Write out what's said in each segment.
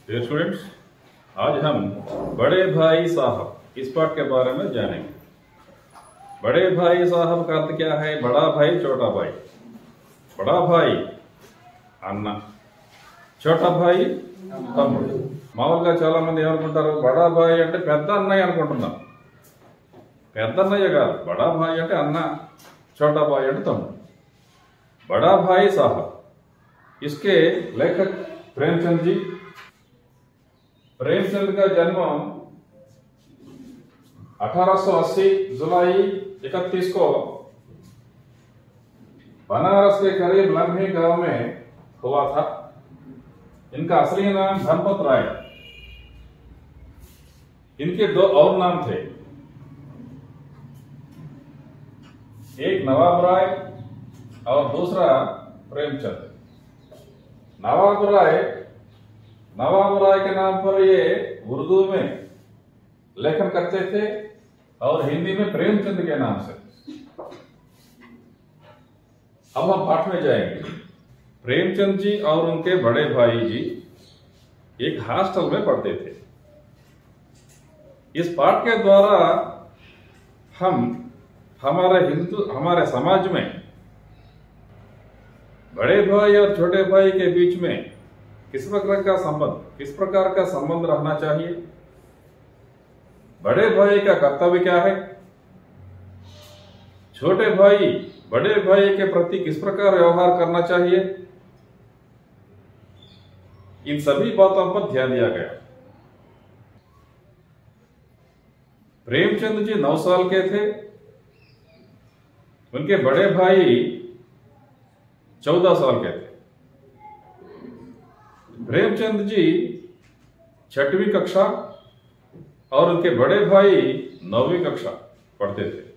Dear students आज हम बड़े भाई साहब इस पाठ के बारे में जानेंगे बड़े भाई साहब का अर्थ क्या है बड़ा भाई छोटा भाई बड़ा भाई అన్న చోటా భాయ్ తమ్ముడు మామూలుగా చాలా మంది ఏమనుకుంటారు బడా భాయ్ అంటే పెద్ద అన్నయ్య అనుకుంటున్నారు పెద్ద అన్నయ్య కాదు బడా భాయ్ అంటే అన్న छोटा भाई అంటే తమ్ముడు बड़ा भाई साहब इसके लेखक प्रेमचंद जी प्रेमचंद का जन्म 1880 जुलाई 31 को बनारस के करीब लम्हे गांव में हुआ था इनका असली नाम धनपत राय इनके दो और नाम थे एक नवाब राय और दूसरा प्रेमचंद नवाब राय नवाब राय के नाम पर ये उर्दू में लेखन करते थे और हिंदी में प्रेमचंद के नाम से अब हम पाठ में जाएंगे प्रेमचंद जी और उनके बड़े भाई जी एक हॉस्टल में पढ़ते थे इस पाठ के द्वारा हम हमारे हिंदू हमारे समाज में बड़े भाई और छोटे भाई के बीच में किस प्रकार का संबंध किस प्रकार का संबंध रहना चाहिए बड़े भाई का कर्तव्य क्या है छोटे भाई बड़े भाई के प्रति किस प्रकार व्यवहार करना चाहिए इन सभी बातों पर ध्यान दिया गया प्रेमचंद जी नौ साल के थे उनके बड़े भाई चौदह साल के थे प्रेमचंद जी छठवीं कक्षा और उनके बड़े भाई नौवीं कक्षा पढ़ते थे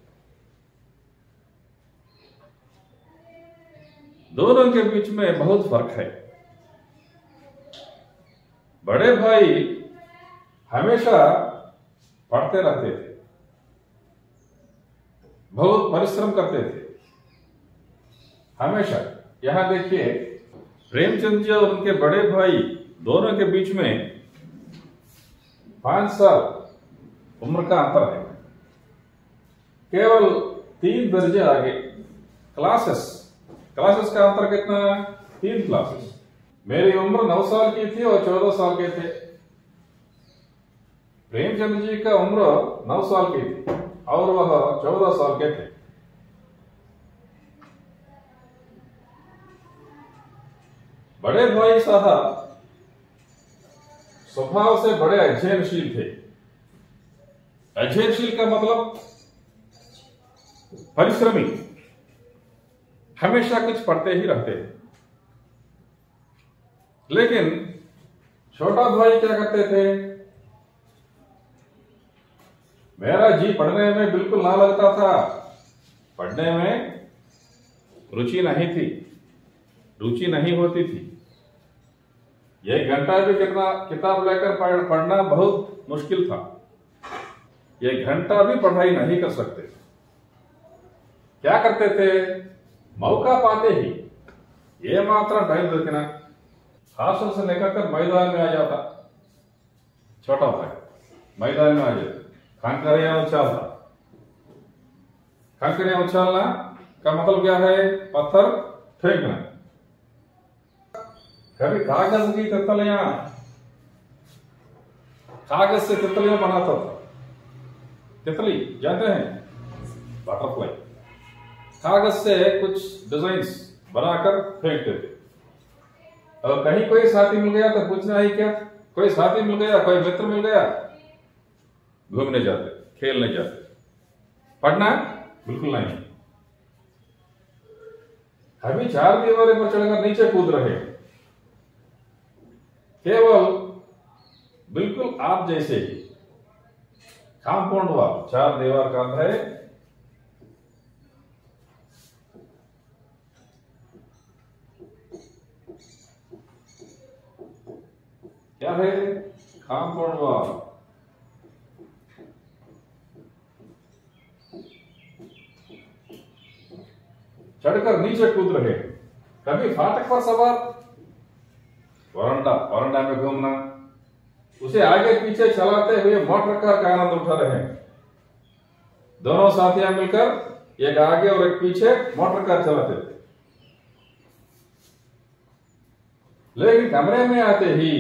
दोनों के बीच में बहुत फर्क है बड़े भाई हमेशा पढ़ते रहते थे बहुत परिश्रम करते थे हमेशा यहां देखिए प्रेमचंद जी और उनके बड़े भाई दोनों के बीच में पांच साल उम्र का अंतर है केवल तीन दर्जे आगे क्लासेस क्लासेस का अंतर कितना तीन क्लासेस मेरी उम्र नौ साल की थी और चौदह साल के थे प्रेमचंद जी का उम्र नौ साल की थी और वह चौदह साल के थे बड़े भाई साहब स्वभाव से बड़े अध्ययनशील थे अध्ययनशील का मतलब परिश्रमी हमेशा कुछ पढ़ते ही रहते थे लेकिन छोटा भाई क्या करते थे मेरा जी पढ़ने में बिल्कुल ना लगता था पढ़ने में रुचि नहीं थी रुचि नहीं होती थी एक घंटा भी कितना किताब लेकर पढ़, पढ़ना बहुत मुश्किल था एक घंटा भी पढ़ाई नहीं कर सकते क्या करते थे मौका पाते ही ये मात्रा टाइम दొరికినా हॉस्टल से निकल कर मैदान में आ जाता छोटा भाई मैदान में आ जाता कंकरियां उछालता कंकरियां उछालना का मतलब क्या है पत्थर फेंकना कभी कागज की तितलियां कागज से तितलियां बनाता था तितली जानते हैं बटरफ्लाई कागज से कुछ डिजाइन्स बनाकर फेंकते थे और कहीं कोई साथी मिल गया तो पूछना ही क्या कोई साथी मिल गया कोई मित्र मिल गया घूमने जाते खेलने जाते पढ़ना बिल्कुल नहीं अभी चार दीवारें पर चढ़कर नीचे कूद रहे केवल बिल्कुल आप जैसे ही कांपाउंड वाल चार दीवार का अर्थ है क्या है कांपाउंड वाल चढ़कर नीचे कूद रहे कभी फाटक पर सवार वरंडा वरंडा में घूमना उसे आगे पीछे चलाते हुए मोटर कार का आनंद उठा रहे हैं दोनों साथियां मिलकर एक आगे और एक पीछे मोटर कार चलाते थे लेकिन कमरे में आते ही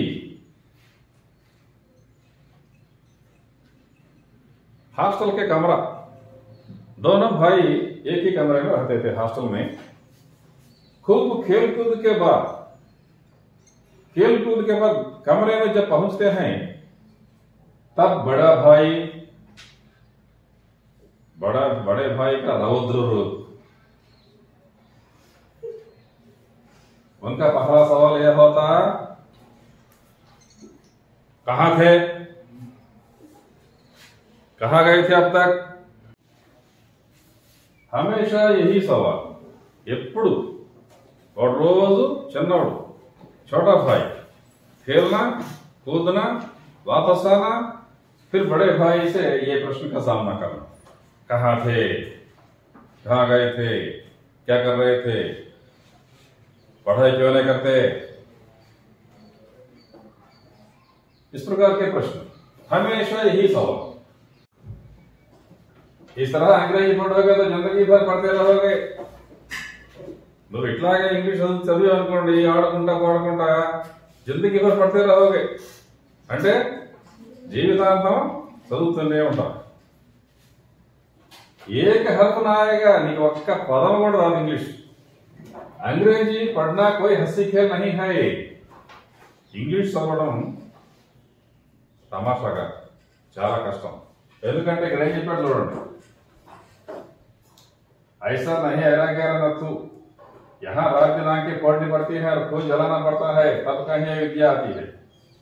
हॉस्टल के कमरा दोनों भाई एक ही कमरे में रहते थे हॉस्टल में खूब खेल कूद के बाद खेल कूद के बाद कमरे में जब पहुंचते हैं तब बड़ा भाई बड़ा बड़े भाई का रौद्र रूप उनका पहला सवाल यह होता कहां थे कहा गए थे अब तक హమేషా యహీ సవాల్ ఎప్పుడు ఒక రోజు చిన్నవాడు छोटा भाई खेलना कूदना वापस आना फिर बड़े भाई से ये प्रश्न का सामना करना कहाँ थे कहाँ गए थे क्या कर रहे थे पढ़ाई क्यों नहीं करते इस प्रकार के प्रश्न हमेशा यही सवाल इस तरह अंग्रेजी पढ़ोगे तो जिंदगी भर पढ़ते रहोगे నువ్వు ఇట్లాగే ఇంగ్లీష్ చదువు చదివి అనుకోండి ఆడుకుంటా పాడుకుంటా జిందగీ భర్ పడితే రహోగే అంటే జీవితాంతం చదువుతూనే ఉంటాం ఏక హర్ఫ్ నాయగా నీకు ఒక్క పదం కూడా రాదు ఇంగ్లీష్ అంగ్రేజీ పడ్నా కోయి హస్సీ ఖేల్ నహీ హై ఇంగ్లీష్ చదవడం తమాషాగా చాలా కష్టం ఎందుకంటే ఇక్కడ ఏం చెప్పాడు చూడండి ऐसा नहीं ऐरा गैरा नथु यहाँ रात दिन आके पढ़नी पड़ती है और खूब जलाना पड़ता है तब कहीं विद्या आती है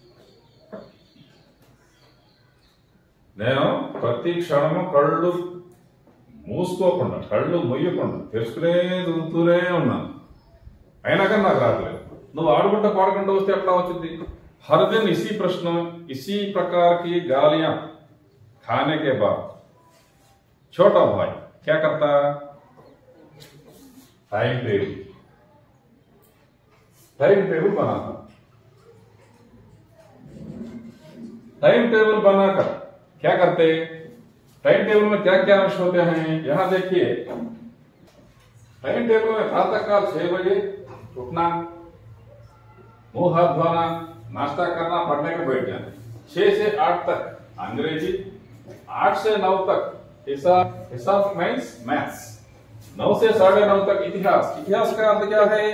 నేను ప్రతి క్షణము కళ్ళు మూసుకోకుండా కళ్ళు మొయ్యకుండా తెలుసుకునే చదువుతూనే ఉన్నాను అయినా కానీ నాకు రావట్లేదు నువ్వు ఆడుకుంటా పాడుకుంటూ వస్తే ఎట్లా వచ్చింది हर दिन इसी प्रश्न इसी प्रकार की गालियां खाने के बाद छोटा भाई क्या करता टाइम टेबल टाइम टेबल बनाता टाइम टेबल बनाकर क्या करते टाइम टेबल में क्या क्या अंश होते हैं यहां देखिए टाइम टेबल में प्रातः काल छह बजे उठना मुंह हाथ धोना नाश्ता करना पढ़ने के बैठ जाना छह से आठ तक अंग्रेजी आठ से नौ तक हिसाब हिसाब मीन्स मैथ्स नौ से साढ़े नौ तक इतिहास इतिहास का अर्थ क्या है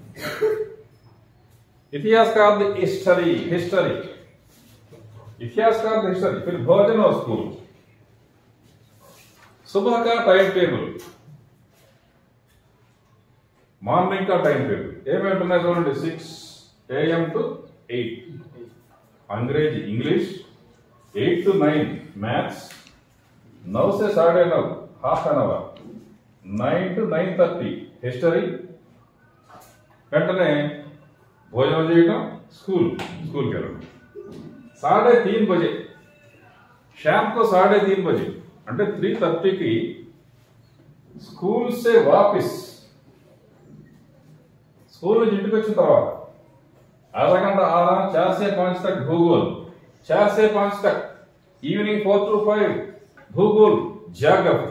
इतिहास का अर्थ हिस्टरी हिस्टरी इतिहास का अर्थ हिस्टरी फिर भोजन और स्कूल सुबह का टाइम टेबल మార్నింగ్ కా టైం టేబుల్ ఏమేమి ఉంటున్నాయి చూడండి సిక్స్ ఏఎం టు ఎయిట్ अंग्रेजी English eight to nine maths नौ से साढ़े नौ half an hour nine to nine thirty history వెంటనే భోజనం చేయడం స్కూల్ స్కూల్కి వెళ్ళడం साढ़े तीन बजे शाम को साढ़े तीन बजे అంటే త్రీ థర్టీకి స్కూల్ సే వాపిస్ స్కూల్ నుంచి ఇంటికి వచ్చిన తర్వాత आधा घंटा आराम चार से पांच तक भूगोल चार से पांच तक इवनिंग फोर टू फाइव भूगोल ज्योग्राफी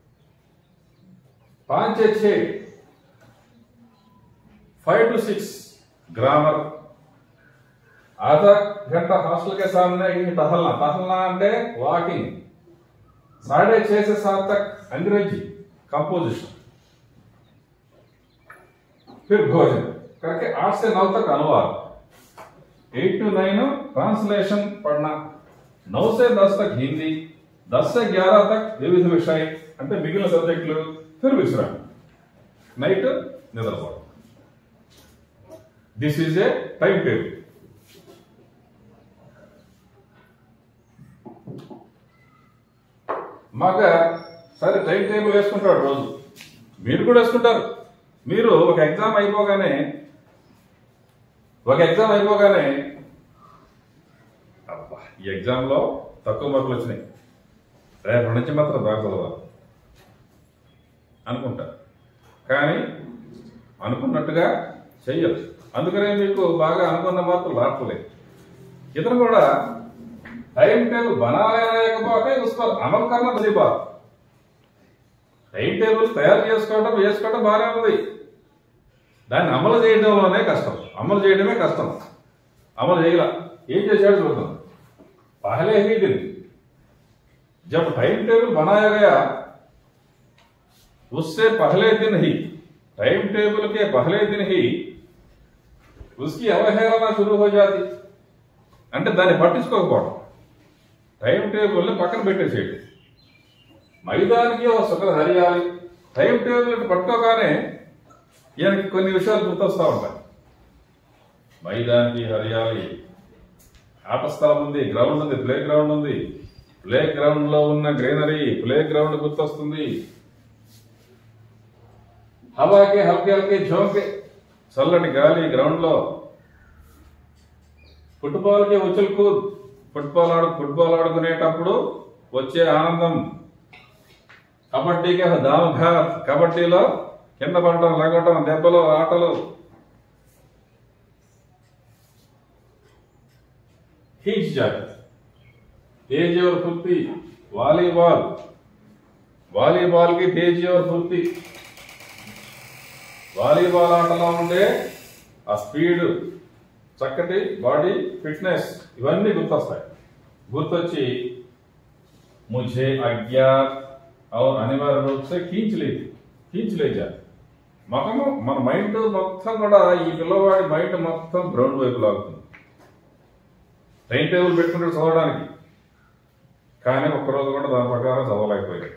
पांच से छह फाइव टू सिक्स ग्रामर आधा घंटा हॉस्टल के सामने कहीं टहलना टहलना अंडे वॉकिंग साढ़े छह से सात तक अंग्रेजी कंपोजिशन फिर भोजन करके आठ से नौ तक अनुवाद एट टू नाइन ट्रांसलेशन पढ़ना नौ से दस तक हिंदी दस से ग्यारह तक विविध विषय అంటే మిగిలిన సబ్జెక్టులు ఫిర్ విశ్రాంతి నైట్ నిద్రపోవడం this is a time table మాక సరే టైం టేబుల్ వేసుకుంటాడు రోజు మీరు కూడా వేసుకుంటారు మీరు ఒక ఎగ్జామ్ అయిపోగానే ఒక ఎగ్జామ్ అయిపోగానే అబ్బా ఈ ఎగ్జామ్లో తక్కువ మార్కులు వచ్చినాయి రేపటి నుంచి మాత్రం బాగా చదవాలి అనుకుంటా కానీ అనుకున్నట్టుగా చెయ్యదు అందుకనే మీకు బాగా అనుకున్న మార్కులు రావట్లేదు इधर కూడా टाइम टेबल बनाया లేకపోతే उस पर अमल करना बड़ी बात టైం టేబుల్ తయారు చేసుకోవడం వేసుకోవడం బాగానే ఉంది దాన్ని అమలు చేయడంలోనే కష్టం అమలు చేయడమే కష్టం అమలు చేయగల ఏం చేశాడు చూద్దాం పహలే ही दिन जब टाइम टेबल बनाया गया उससे पहले दिन ही टाइम टेबल के पहले दिन ही उसकी అవహేళన शुरू हो जाती అంటే దాన్ని పట్టించుకోకపోవడం టైం టేబుల్ని పక్కన పెట్టేసేయండి మైదానికి ఒక సుఖం హరియాలి టైం టేబుల్ ఇటు పట్టుకోగానే ఈయనకి కొన్ని విషయాలు గుర్తొస్తా ఉంటాయి మైదానికి హరియాలి ఆట స్థలం ఉంది గ్రౌండ్ ఉంది ప్లే గ్రౌండ్ ఉంది ప్లే గ్రౌండ్ లో ఉన్న గ్రీనరీ ప్లే గ్రౌండ్ గుర్తొస్తుంది హవాకి హల్కే హల్కే ఝోంకే చల్లటి గాలి గ్రౌండ్ లో ఫుట్బాల్ కి ఉచుల్ కూద్ ఫుట్బాల్ ఆడు ఫుట్బాల్ ఆడుకునేటప్పుడు వచ్చే ఆనందం కబడ్డీకి దామ్ ఘాట్ కబడ్డీలో కింద పడటం లగటం దెబ్బలు ఆటలు खींच जाती तेज और फुर्ती वालीबॉल వాలీబాల్ కి తేజీ और ఫుర్తి వాలీబాల్ ఆటలో ఉండే ఆ స్పీడ్ చక్కటి బాడీ ఫిట్నెస్ ఇవన్నీ గుర్తొస్తాయి గుర్తొచ్చి ముझे అజ్ఞాత్ और అనివార్య రూప్ से खींच लेती खींच ले जाती మొత్తము మన మైండ్ మొత్తం కూడా ఈ పిల్లవాడి మైండ్ మొత్తం గ్రౌండ్ వైపు లాగుతుంది టైం టేబుల్ పెట్టుకుంటాడు చదవడానికి కానీ ఒక్కరోజు కూడా దాని ప్రకారం చదవలేకపోయాడు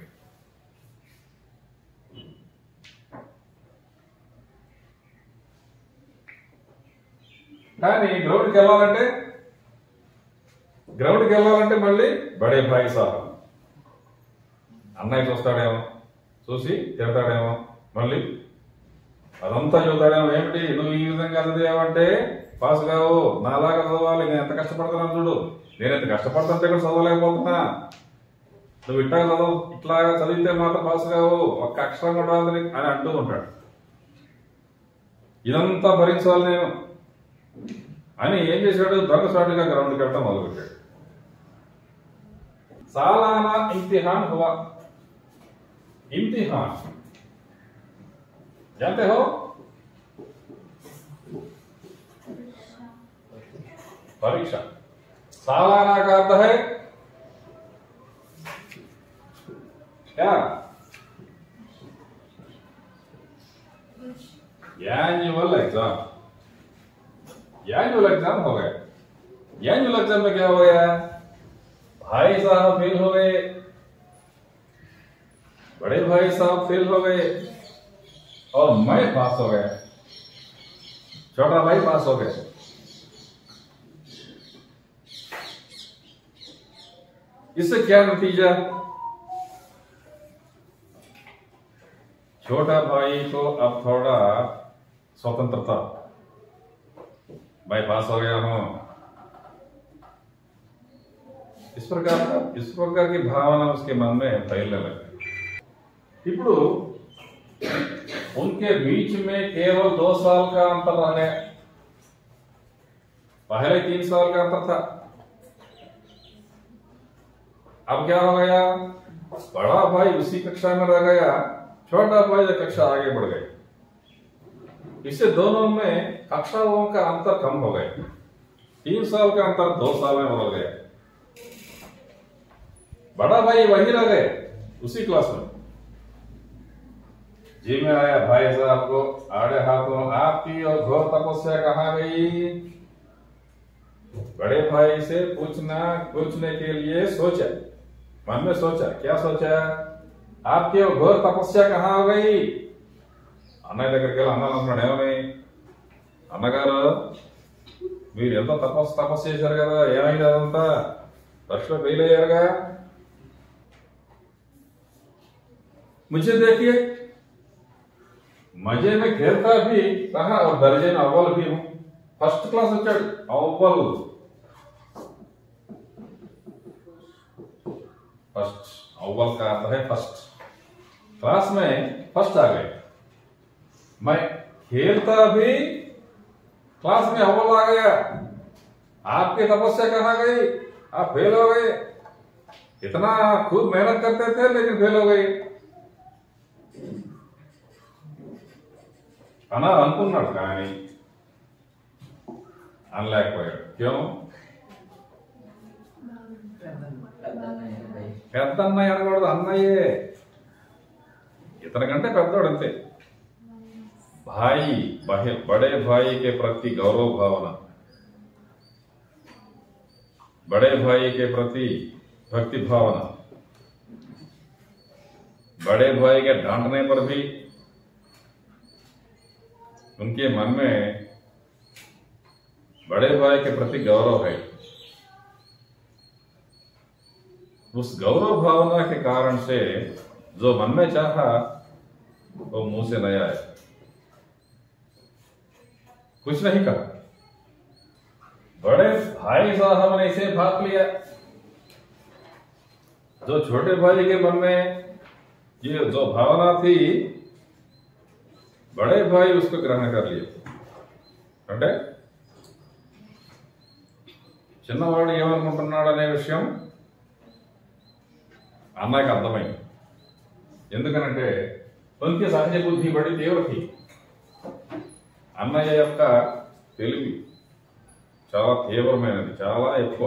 కానీ గ్రౌండ్కి వెళ్ళాలంటే గ్రౌండ్కి వెళ్ళాలంటే మళ్ళీ బడే భాయి సాహబ్ అన్నయ్య చూస్తాడేమో చూసి తిడతాడేమో మళ్ళీ అదంతా చూస్తాడేమో ఏమిటి నువ్వు ఈ విధంగా చదివావంటే పాస్ కావు నాలాగా చదవాలి నేను ఎంత కష్టపడుతున్నాను చూడు నేను ఎంత కష్టపడుతుంటే కూడా చదవలేకపోతున్నా నువ్వు ఇట్లా చదవు ఇట్లాగా చదివితే మాత్రం పాస్ కావు ఒక్క అక్షరం కూడా రాదు నీకు అని అంటూ ఉంటాడు ఇదంతా భరించాలి నేను అని ఏం చేశాడు దొంగసాటుగా గ్రౌండ్కి వెళ్ళడం మొదలుపెట్టాడు సాలానా ఇమ్తిహాన్ హువా इम्तिहान जानते हो परीक्षा सालाना का अर्थ है क्या एनुअल एग्जाम एनुअल एग्जाम हो गए एनुअल एग्जाम में क्या हो गया भाई साहब फेल हो गए बड़े भाई साहब फेल हो गए और मैं पास हो गया छोटा भाई पास हो गया इससे क्या नतीजा छोटा भाई को अब थोड़ा स्वतंत्रता मैं पास हो गया हूं इस प्रकार का इस प्रकार की भावना उसके मन में फैलने लगी ఇప్పుడు उनके बीच में केवल दो साल का अंतर रह गया पहले तीन साल का अंतर था अब क्या हो गया बड़ा भाई उसी कक्षा में रह गया छोटा भाई एक कक्षा आगे बढ़ गई इससे दोनों में कक्षाओं का अंतर कम हो गया तीन साल का अंतर दो साल में बदल गया बड़ा भाई वही रह गए उसी क्लास में जी में आया भाई साहब को आड़े हाथों आपकी और घोर तपस्या कहाँ गई बड़े भाई से पूछना पूछने के लिए सोचा मन में सोचा क्या सोचा आपकी और घोर तपस्या कहाँ हो गई అన్నయ్య దగ్గరికి వెళ్ళి అన్నాను అంటున్నాడు ఏమని అన్నగారు మీరు ఎంతో తపస్సు తపస్సు చేశారు కదా ఏమైంది అదంతా పరీక్షలో ఫెయిల్ అయ్యారుగా मुझे देखिए मजे में खेलता भी रहा और दर्जे में अव्वल भी हूं फर्स्ट क्लास వచ్చాడు अव्वल फर्स्ट अव्वल का अर्थ है फर्स्ट क्लास में फर्स्ट आ गए मैं खेलता भी क्लास में अव्वल आ गया आपकी तपस्या कहाँ गई आप फेल हो गए इतना खूब मेहनत करते थे लेकिन फेल हो गई అనా అనుకున్నాడు కానీ అనలేకపోయాడు క్యూ పెద్ద అన్నయ్య అనకూడదు అన్నయ్యే ఇతనికంటే పెద్దోడు అంతే భాయి బహి బడే భాయికి ప్రతి గౌరవ భావన बड़े भाई के प्रति भक्ति भावना बड़े भाई के डांटने पर भी उनके मन में बड़े भाई के प्रति गौरव है उस गौरव भावना के कारण से जो मन में चाहा वो मुंह से नहीं आया कुछ नहीं कहा बड़े भाई साहब ने इसे भाग लिया जो छोटे भाई के मन में ये जो भावना थी बड़े भाई उसको ग्रहण कर लिए అంటే చిన్నవాడు ఏమనుకుంటున్నాడు అనే విషయం అన్నకి అర్థమైంది ఎందుకనంటే కొంచెం సహజ బుద్ధి బడి తీవ్రతి అన్నయ్య యొక్క తెలివి చాలా తీవ్రమైనది చాలా ఎక్కువ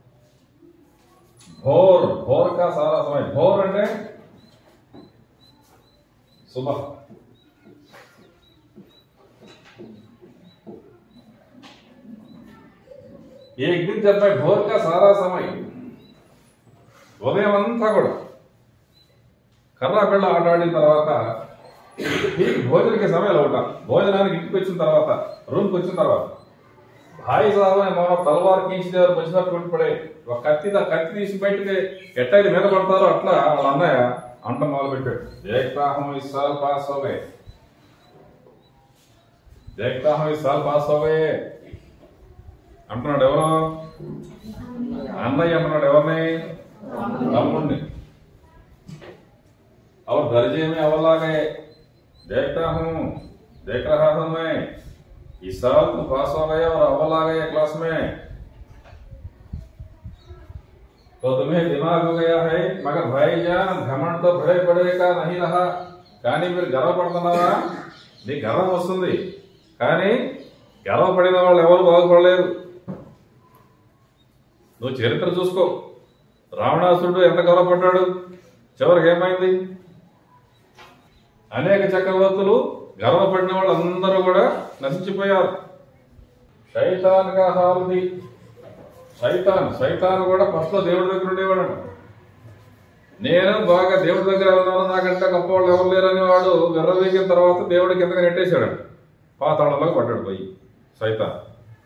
భోర్ భోర్ కా సారా సమయం భోర్ అంటే శుభ एक दिन जब मैं भोर का सारा समय ఉదయం అంతా కూడా కర్రా పిల్ల ఆట ఆడిన తర్వాత ठीक భోజనకి సమయం అవుతా భోజనానికి ఇంటికి వచ్చిన తర్వాత రూమ్కి వచ్చిన తర్వాత భాయి సాహబ్ ने मानो तलवार खींच दे और मछला टूट पड़े ఒక కత్తి దా- కత్తి తీసి బయటకి ఎట్టయితే మీద పడతారో అట్లా వాళ్ళ అన్నయ్య అంట మొదలు పెట్టాడు దేఖ్తా హూ ఇస్ సాల్ పాస్ హో గए దేఖ్తా హూ ఇస్ సాల్ పాస్ హో గए అంటున్నాడు ఎవరు అన్నయ్య అంటున్నాడు ఎవరిని తమ్ముడిని और दर्जे में अव्वल आ गए देखता हूँ देख रहा हूँ मैं इस साल तो पास हो गए और अव्वल आ गए क्लास में तो तुम्हें दिमाग हो गया है मगर भाईजान घमंड तो बड़े बड़े का नहीं रहा కానీ మీరు గర్వపడుతున్నారా నీ గర్వం వస్తుంది కానీ గర్వపడిన వాళ్ళు ఎవరు బాగుపడలేరు నువ్వు చరిత్ర చూసుకో రావణాసురుడు ఎంత గర్వపడ్డాడు చివరికి ఏమైంది అనేక చక్రవర్తులు గర్వపడిన వాళ్ళు అందరూ కూడా నశించిపోయారు శైతాన్గా హాలుది సైతాన్ సైతాన్ కూడా ఫస్ట్ లో దేవుడి దగ్గర ఉండేవాడు నేను బాగా దేవుడి దగ్గర ఉన్నాను నాకంటే గొప్ప వాళ్ళు ఎవరు లేరని వాడు విర్రవీగిన తర్వాత దేవుడి కిందకి నెట్టేశాడు పాతాళంలోకి పడ్డాడు పోయి సైతాన్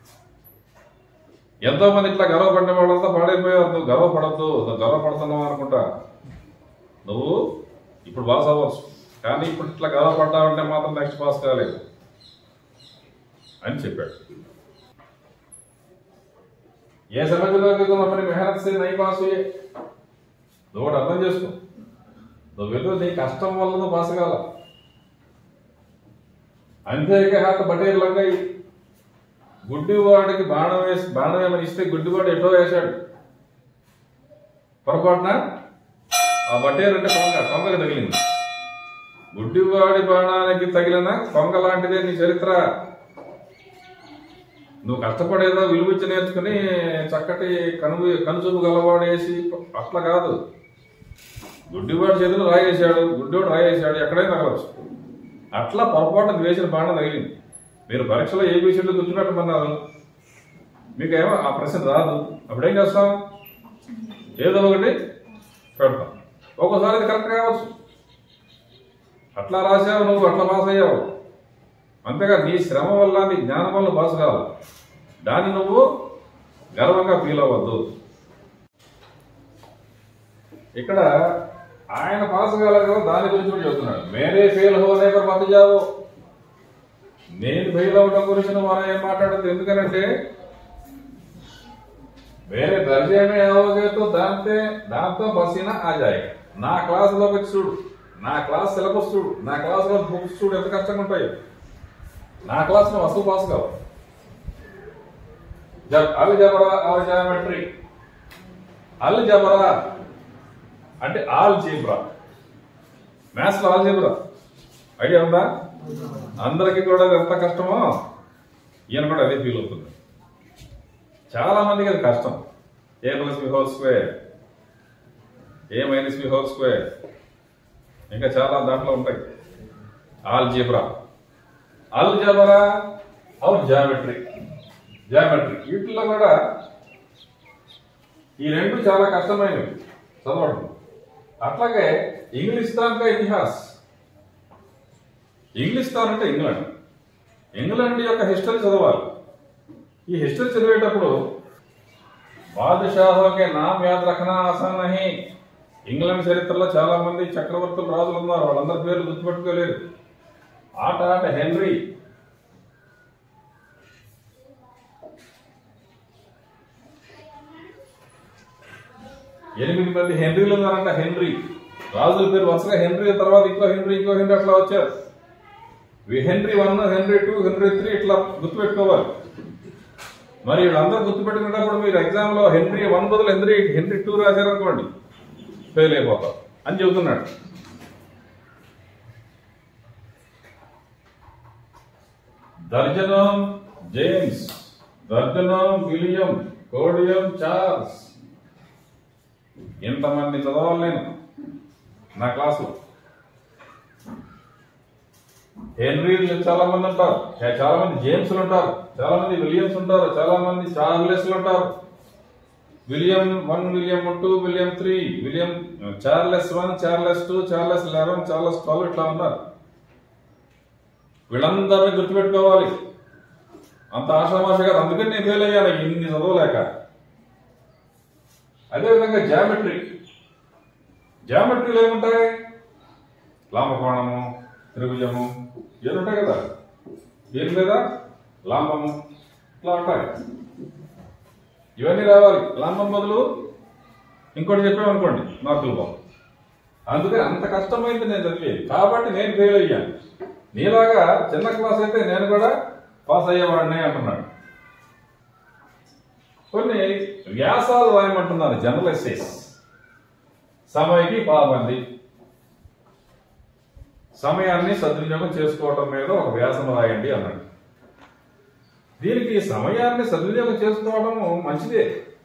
ఎంతో మంది ఇట్లా గర్వపడిన వాళ్ళంతా పాడైపోయారు నువ్వు గర్వపడద్దు నువ్వు గర్వపడుతున్నావు అనుకుంటా నువ్వు ఇప్పుడు పాస్ అవ్వచ్చు కానీ ఇప్పుడు ఇట్లా గర్వపడ్డావంటే మాత్రం నెక్స్ట్ పాస్ కాలేదు అని చెప్పాడు ఏ సమయంలో तुम अपनी मेहनत से नहीं पास हुए నువ్వు ఒకటి అర్థం చేసుకో నువ్వేదో నీ కష్టం వల్ల నువ్వు పాస్ కాల అంతేక హాత బటేర్ లంగాయి గుడ్డివాడికి బాణం వేసి బాణం ఏమని ఇస్తే గుడ్డివాడు ఎటో వేశాడు పొరపాటున ఆ బటేర్ అంటే కొంగ కొంగకి తగిలింది గుడ్డివాడి బాణానికి తగిలిన కొంగ లాంటిదే నీ చరిత్ర నువ్వు కష్టపడేదో విలువిచ్చి నేర్చుకుని చక్కటి కనువు కనుచూపు గలవాడేసి అట్లా కాదు గుడ్డివాడి చేతులు రాయేసాడు గుడ్డివాడు రాయేసాడు ఎక్కడైనా తగలవచ్చు అట్లా పొరపాటున వేసిన బాణం తగిలింది మీరు పరీక్షలో ఏ విషయంలో గుర్తుపెట్టమన్నారు మీకు ఏమో ఆ ప్రశ్న రాదు అప్పుడేం చేస్తాం ఏదో ఒకటి పెడతాం ఒక్కోసారి అది కరెక్ట్ కావచ్చు అట్లా రాసావు నువ్వు అట్లా పాస్ అయ్యావు అంతేగా నీ శ్రమ వల్ల నీ జ్ఞానం వల్ల పాస్ కాదు దాన్ని నువ్వు గర్వంగా ఫీల్ అవ్వద్దు ఇక్కడ ఆయన పాస్ కాలేదు కదా దాని గురించి కూడా చెప్తున్నాడు మేరే ఫెయిల్ హోనే పర్ మత జావు నేను ఫెయిల్ అవడం గురించి నువ్వు మనం ఏం మాట్లాడదు ఎందుకనంటే వేరే దర్జే మే అవోగే తో దాంతే దాంతో బసీనా ఆ జాయేగా నా క్లాసులోకి వచ్చి చూడు నా క్లాస్ సిలబస్ చూడు నా క్లాసులో బుక్స్ చూడు ఎంత కష్టంగా ఉంటాయో నా క్లాస్ నువ్వు అసలు పాస్ కావు జబ్ అల్ జబరా ఆర్ జామెట్రీ అల్ జబరా అంటే ఆల్ జీబ్రా మ్యాథ్స్ లో ఆల్ జీబ్రా ఐడియా ఉందా అందరికీ కూడా అది ఎంత కష్టమో ఈయన కూడా అదే ఫీల్ అవుతుంది చాలా మందికి అది కష్టం A plus B whole square A minus B whole square ఇంకా చాలా దాంట్లో ఉంటాయి algebra algebra or geometry geometry వీటిల్లో కూడా ఈ రెండు చాలా కష్టమైనవి చదవడం అట్లాగే ఇంగ్లిస్తాన్ కా ఇతిహాస్ ఇంగ్లిస్తాన్ అంటే ఇంగ్లాండ్ ఇంగ్లాండ్ యొక్క హిస్టరీ చదవాలి ఈ హిస్టరీ చదివేటప్పుడు బాదుషాహో కే నామ్ యాద్ రఖనా ఆసాన్ నహి ఇంగ్లాండ్ చరిత్రలో చాలా మంది చక్రవర్తులు రాజులు ఉన్నారు వాళ్ళందరి పేర్లు గుర్తుపెట్టుకోలేరు ఆట ఆట హెన్రీ ఎనిమిది మంది హెన్రీలు ఉన్నారంట హెన్రీ రాజుల పేరు వరుసగా హెన్రీ తర్వాత ఇంకో హెన్రీ ఇంకో హెన్రీ అట్లా వచ్చారు వి- Henry one Henry two Henry three ఇట్లా గుర్తుపెట్టుకోవాలి మరి వీళ్ళందరూ గుర్తుపెట్టుకునేటప్పుడు మీరు ఎగ్జామ్ లో హెన్రీ వన్ బదులు హెన్రీ హెన్రీ టూ రాశారనుకోండి ఫెయిల్ అయిపోతాం అని చెబుతున్నాడు దర్జనం జేమ్స్ దర్జనం విలియం కోడియం చార్ల్స్ ఇంతమంది చదవాలి నేను నా క్లాసులో హెన్రీలు చాలా మంది ఉంటారు చా- చాలా మంది జేమ్స్లు ఉంటారు చాలా మంది విలియమ్స్ ఉంటారు చాలా మంది చార్లెస్లు ఉంటారు William one William two William three William Charles one Charles two Charles eleven Charles twelve ఇట్లా ఉన్నారు వీళ్ళందరినీ గుర్తుపెట్టుకోవాలి అంత ఆషామాష కాదు అందుకని నేను ఫెయిల్ అయ్యాను ఇన్ని చదవలేక అదేవిధంగా జామెట్రీ జామెట్రీలో ఏముంటాయి లాంబకోణము త్రిభుజము ఇవి ఉంటాయి కదా దీని మీద లాంబము ఇట్లా ఉంటాయి ఇవన్నీ రావాలి లాంబం బదులు ఇంకోటి చెప్పామనుకోండి మార్కులు బాగు అందుకని అంత కష్టమైంది నేను చదివేది కాబట్టి నేను ఫెయిల్ అయ్యాను నీలాగా చిన్న క్లాస్ అయితే నేను కూడా పాస్ అయ్యేవాడిని అంటున్నాడు కొన్ని వ్యాసాలు రాయమంటున్నారు జనరల్ ఎస్సేస్ సమయకి పాబంది సమయాన్ని సద్వినియోగం చేసుకోవటం మీద ఒక వ్యాసం రాయండి అన్నాడు దీనికి సమయాన్ని సద్వినియోగం చేసుకోవడము మంచిదే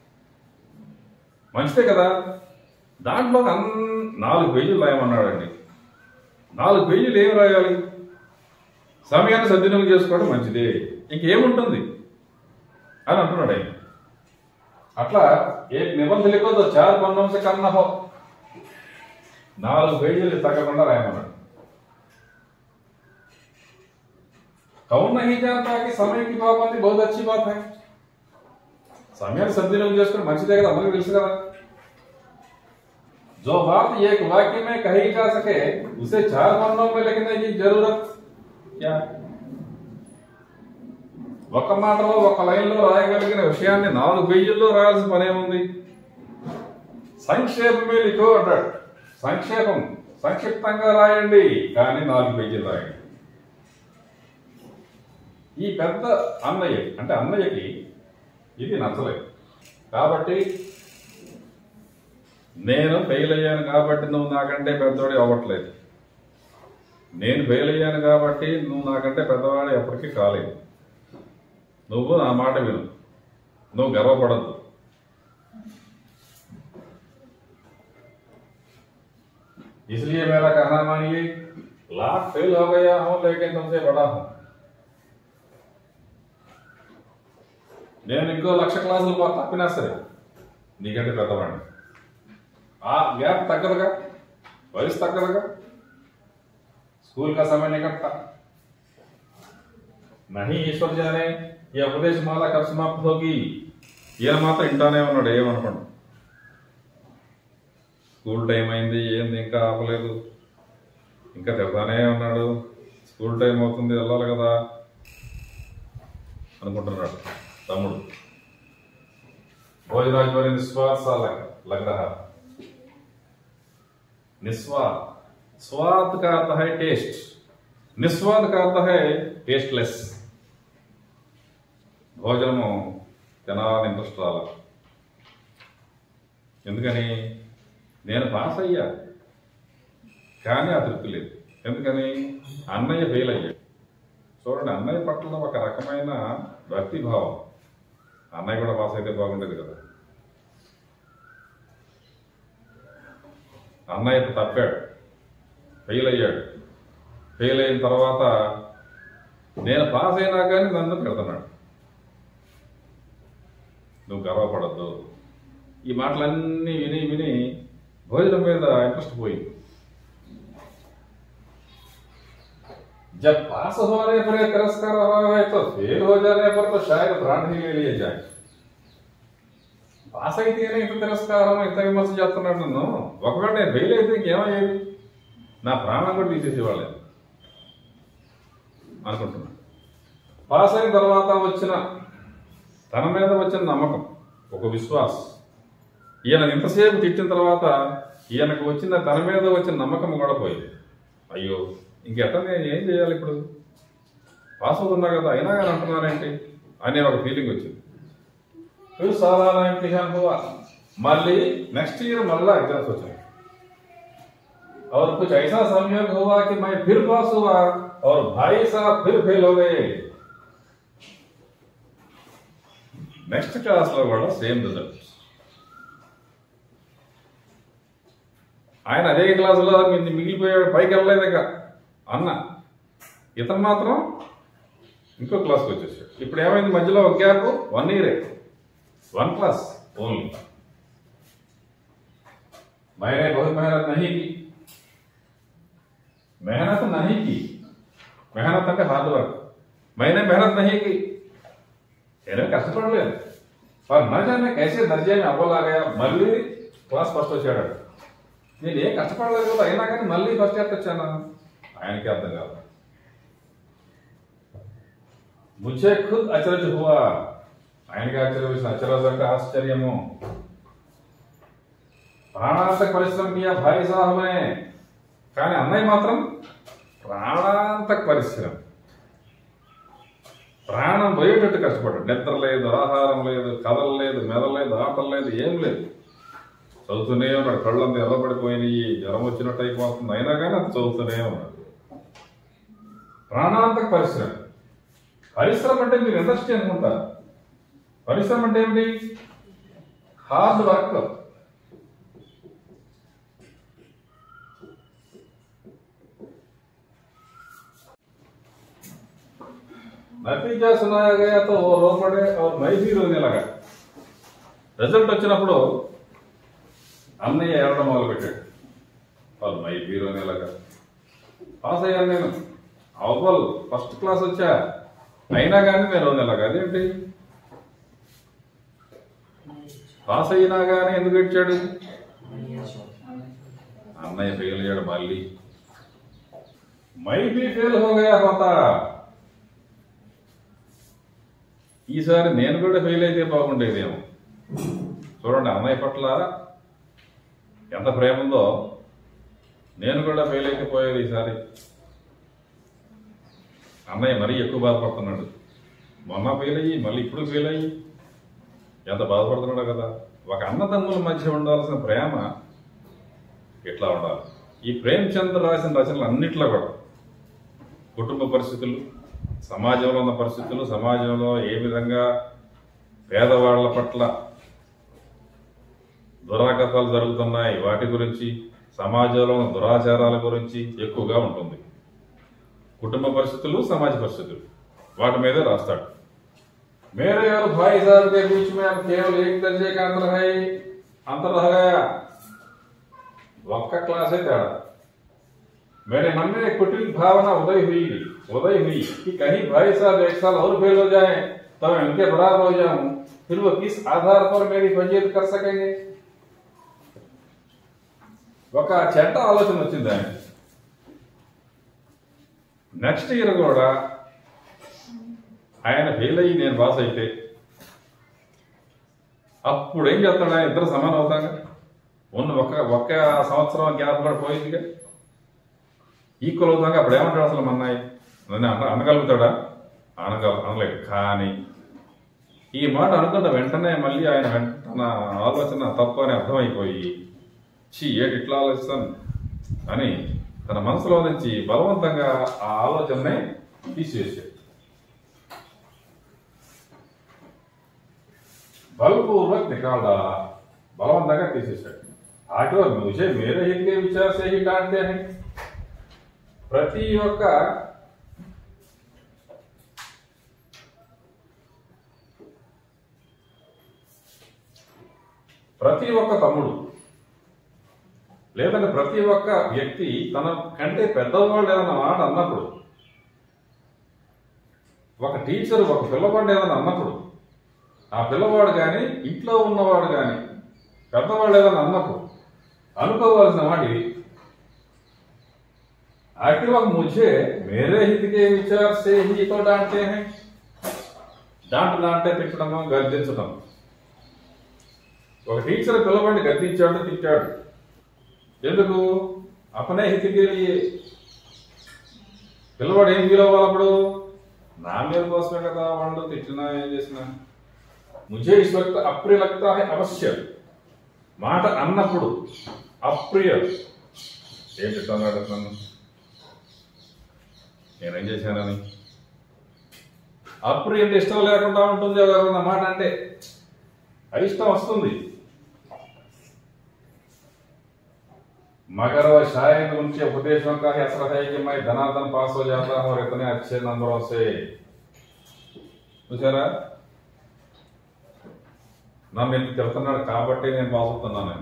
మంచిదే కదా దాంట్లో అన్ నాలుగు పేజీలు రాయమన్నాడండి నాలుగు పేజీలు ఏం రాయాలి సమయాన్ని సద్వినియోగం చేసుకోవడం మంచిదే ఇంకేముంటుంది అని అంటున్నాడు ఆయన అట్లా ఏ నిబంధన లిఖో చార్ పన్నంశ కన్నా హో నాలుగు పేజీలు తగ్గకుండా రాయమన్నాడు कौन नहीं जानता कि समय की पाबंदी बहुत अच्छी बात है సమయాన్ని సద్వినియోగం చేసుకుని మంచిదే కదా అందరికీ తెలుసు కదా जो बात एक वाक्य में कही जा सके उसे चार पन्नों में लिखने की जरूरत क्या ఒక మాటలో ఒక లైన్లో రాయగలిగిన విషయాన్ని నాలుగు పేజీల్లో రాయాల్సిన పని ఏముంది సంక్షేపమే లిఖో అంటాడు సంక్షేపం సంక్షిప్తంగా రాయండి కానీ నాలుగు పేజీలు రాయండి ఈ పెద్ద అన్నయ్య అంటే అన్నయ్యకి ఇది నచ్చలేదు కాబట్టి నేను ఫెయిల్ అయ్యాను కాబట్టి నువ్వు నాకంటే పెద్దవాడు అవ్వట్లేదు నేను ఫెయిల్ అయ్యాను కాబట్టి నువ్వు నాకంటే పెద్దవాడు ఎప్పటికీ కాలేదు నువ్వు నా మాట విను నువ్వు గర్వపడద్దు इसलिए मेरा कहना मानिए लाख फेल हो गया हूं लेकिन तुमसे बड़ा हूं నేను ఇంకో లక్ష క్లాసులు పో- తప్పినా సరే నీకంటే పెద్దవాడిని ఆ గ్యాప్ తగ్గదుగా వయసు తగ్గదుగా स्कूल का समय निकटता नहीं ईश्वर जाने ये उपदेश माला कब समाप्त होगी ఈయన మాత్రం ఇంటానే ఉన్నాడు ఏమనుకోండి స్కూల్ టైం అయింది ఏంది ఇంకా ఆపలేదు ఇంకా తిడతానే ఉన్నాడు స్కూల్ టైం అవుతుంది వెళ్ళాలి కదా అనుకుంటున్నాడు తమ్ముడు भोजराज बड़े निस्वार्थ सा लग, लग रहा निस्वार्थ स्वाद का अर्थ है टेस्ट నిస్వాద్ का अर्थ है टेस्टलेस భోజనము తినాలని ఇంట్రెస్ట్ రాల ఎందుకని నేను పాస్ అయ్యా కానీ ఆ తృప్తి లేదు ఎందుకని అన్నయ్య ఫెయిల్ అయ్యాడు చూడండి అన్నయ్య పట్ల ఒక రకమైన భక్తి భావం అన్నయ్య కూడా పాస్ అయితే బాగుండేది కదా అన్నయ్య తప్పాడు ఫెయిల్ అయ్యాడు ఫెయిల్ అయిన తర్వాత నేను పాస్ అయినా కానీ నన్ను పెడుతున్నాడు నువ్వు గర్వపడద్దు ఈ మాటలన్నీ విని విని భోజనం మీద ఇంట్రెస్ట్ పోయింది जब पास होने पर ये तिरस्कार हो रहा है तो फेल हो जाने पर तो शायद प्राण ही ले लिए जाए పాస్ అయితేనే ఇంత తిరస్కారం ఇంత విమర్శ చేస్తున్నాడు నన్ను ఒకవేళ నేను ఫెయిల్ అయితే ఇంకేమయ్యేది నా ప్రాణం కూడా తీసేసేవాళ్ళే అనుకుంటున్నా పాస్ అయిన తర్వాత వచ్చిన తన మీద వచ్చిన నమ్మకం ఒక విశ్వాస్ ఈయన ఇంతసేపు తిట్టిన తర్వాత ఈయనకు వచ్చిన తన మీద వచ్చిన నమ్మకం కూడా పోయింది అయ్యో ఇంకెట్లా నేను ఏం చేయాలి ఇప్పుడు పాస్ అవుతున్నా కదా అయినా కానీ అంటున్నారేంటి అనే ఒక ఫీలింగ్ వచ్చింది फिर सालाना इम्तिहान हुआ मल्ली नेक्स्ट ईयर मल्ला एग्जाम्स వచ్చాయి और कुछ ऐसा संयोग हुआ कि मैं फिर पास हुआ और भाई साहब फिर फेल हो गए నెక్స్ట్ క్లాస్ లో కూడా సేమ్ రిజల్ట్ ఆయన అదే క్లాసులో మిగిలిపోయాడు పైకి వెళ్ళలేదు ఇక అన్న ఇతను మాత్రం ఇంకో క్లాస్కి వచ్చేసాడు ఇప్పుడు ఏమైంది మధ్యలో ఒక గ్యాప్ వన్ ఇయరే वन क्लास ओनली मैंने बहुत मेहनत नहीं की मेहनत नहीं की मेहनत అంటే హార్డ్ వర్క్ मैंने मेहनत नहीं की నేను కష్టపడలేదు पर न जाने कैसे दर्जे में अव्वल आ गया మళ్ళీ క్లాస్ ఫస్ట్ వచ్చాడు నేను ఏం కష్టపడలేదు కదా అయినా కానీ మళ్ళీ ఫస్ట్ ఇయర్ వచ్చాను ఆయనకి అర్థం కాదు मुझे खुद अचरज हुआ ఆయనకి ఆశ్చర్యం వేసిన అచరజ్ అంటే ఆశ్చర్యము ప్రాణాంతక పరిశ్రమ కియా భాయ్ సాహబే కానీ అన్నయ్య మాత్రం ప్రాణాంతక పరిశ్రమ ప్రాణం పోయేటట్టు కష్టపడ్డాడు నిద్ర లేదు ఆహారం లేదు కథలు లేదు మెదలేదు ఆటలు లేదు ఏం లేదు చదువుతూనే ఉన్నాడు కళ్ళంతా ఎర్రబడిపోయినాయి జ్వరం వచ్చినట్టు అయిపోతుంది అయినా కానీ అది చదువుతూనే ఉన్నాడు ప్రాణాంతక పరిశ్రమ పరిశ్రమ అంటే మీరు ఇండస్ట్రీ అనుకుంటారు పరిశ్రమ అంటే ఏమిటి హార్డ్ వర్క్ నతీజా సునాయా గయా తో ఓ रो पड़े और मैं भी रोने लगा రిజల్ట్ వచ్చినప్పుడు అన్నయ్య ఏడడం మొదలు పెట్టాడు వాళ్ళు మై బీ రోనే లగా పాస్ అయ్యాను నేను అవల్ ఫస్ట్ క్లాస్ వచ్చా అయినా కానీ నేను రోనే లగా అదేంటి పాస్ అయినా కానీ ఎందుకు ఇచ్చాడు అన్నయ్య ఫెయిల్ అయ్యాడు మళ్ళీ మై బీ ఫెయిల్ హోగయా హోతా ఈసారి నేను కూడా ఫెయిల్ అయితే బాగుండేదేమో చూడండి అన్నయ్య పట్ల ఎంత ప్రేమ ఉందో నేను కూడా ఫెయిల్ అయితే పోయేది ఈసారి అన్నయ్య మరీ ఎక్కువ బాధపడుతున్నాడు మొన్న ఫెయిల్ అయ్యి మళ్ళీ ఇప్పుడు ఫెయిల్ అయ్యి ఎంత బాధపడుతున్నాడో కదా ఒక అన్నదమ్ముల మధ్య ఉండాల్సిన ప్రేమ ఇట్లా ఉండాలి ఈ ప్రేమచంద్ర రాసిన రచనలు అన్నిట్లో కూడా కుటుంబ పరిస్థితులు సమాజంలో ఉన్న పరిస్థితులు సమాజంలో ఏ విధంగా పేదవాళ్ల పట్ల దురాగతాలు జరుగుతున్నాయి వాటి గురించి సమాజంలో ఉన్న దురాచారాల గురించి ఎక్కువగా ఉంటుంది కుటుంబ పరిస్థితులు సమాజ పరిస్థితులు వాటి మీదే రాస్తాడు मेरे और भाई साहब के बीच में अब केवल एक दर्जे का अंतर है अंतर रह गया ఒక్క క్లాసే తేడా मेरे मन में एक कुटिल भावना उदय हुई उदय हुई कि कहीं भाई साहब एक साल और फेल हो जाएं तो मैं उनके बराबर हो जाऊं फिर वो किस आधार पर मेरी फजीयत कर सकेंगे ఒక చెడ్డ ఆలోచన వచ్చింది ఆయన నెక్స్ట్ ఇయర్ కూడా ఆయన ఫెయిల్ అయ్యి నేను పాస్ అయితే అప్పుడు ఏం చేస్తాడు ఆయన ఇద్దరు సమానం అవుతాగా ఉన్న ఒక్క ఒక్క సంవత్సరం గ్యాప్ కూడా పోయిందిగా ఈక్వల్ అవుతాగా అప్పుడు ఏమంటాడు అసలు మన్నాయి నన్ను అన అనగలుగుతాడా అనగల అనలేడు కానీ ఈ మాట అనుకున్న వెంటనే మళ్ళీ ఆయన వెంట తన ఆలోచన తప్పు అని అర్థమైపోయి చీ ఏటి ఇట్లా ఆలోచిస్తాను అని తన మనసులో నుంచి బలవంతంగా ఆ ఆలోచననే తీసివేశాడు बलपूर्वक निकाल डाला बलवंతంగా తీసేశాడు ఆటో मुझे मेरे हित के विचार से ही डांटते हैं ప్రతి ఒక్క ప్రతి ఒక్క తమ్ముడు లేదంటే ప్రతి ఒక్క వ్యక్తి తన కంటే పెద్దవాళ్ళు ఏదైనా మాట అన్నప్పుడు ఒక టీచర్ ఒక పిల్లవాడు ఏదైనా అన్నప్పుడు ఆ పిల్లవాడు కానీ ఇంట్లో ఉన్నవాడు కానీ పెద్దవాళ్ళు ఏదైనా అన్నప్పుడు అనుకోవాల్సిన మాట ఇది आखिर वक्त मुझे मेरे हित के विचार से ही तो डांटते हैं डांट डांटे తిట్టడము గర్దించడం ఒక టీచర్ పిల్లవాడిని గద్దించాడు తిట్టాడు ఎందుకు అపనే హితికి పిల్లవాడు ఏం ఫీల్ అవ్వాలి అప్పుడు నా మీద కోసమే కదా వాళ్ళు తిట్టినా ఏం చేసినా ముझे इस वक्त अप्रिय लगता है अवश्य మాట అన్నప్పుడు అప్రియ ఏంటి అన్నాడు నన్ను నేనేం చేశానని అప్రియ అంటే ఇష్టం లేకుండా ఉంటుంది ఎవరన్నా మాట అంటే అయిష్టం వస్తుంది मगर वह शायद उनके उपदेशों का ही असर है कि मैं धनाधन पास हो जाता हूँ और इतने अच्छे नंबरों से చూసారా నన్ను ఎందుకు తిడుతున్నాడు కాబట్టి నేను పాస్ అవుతున్నాను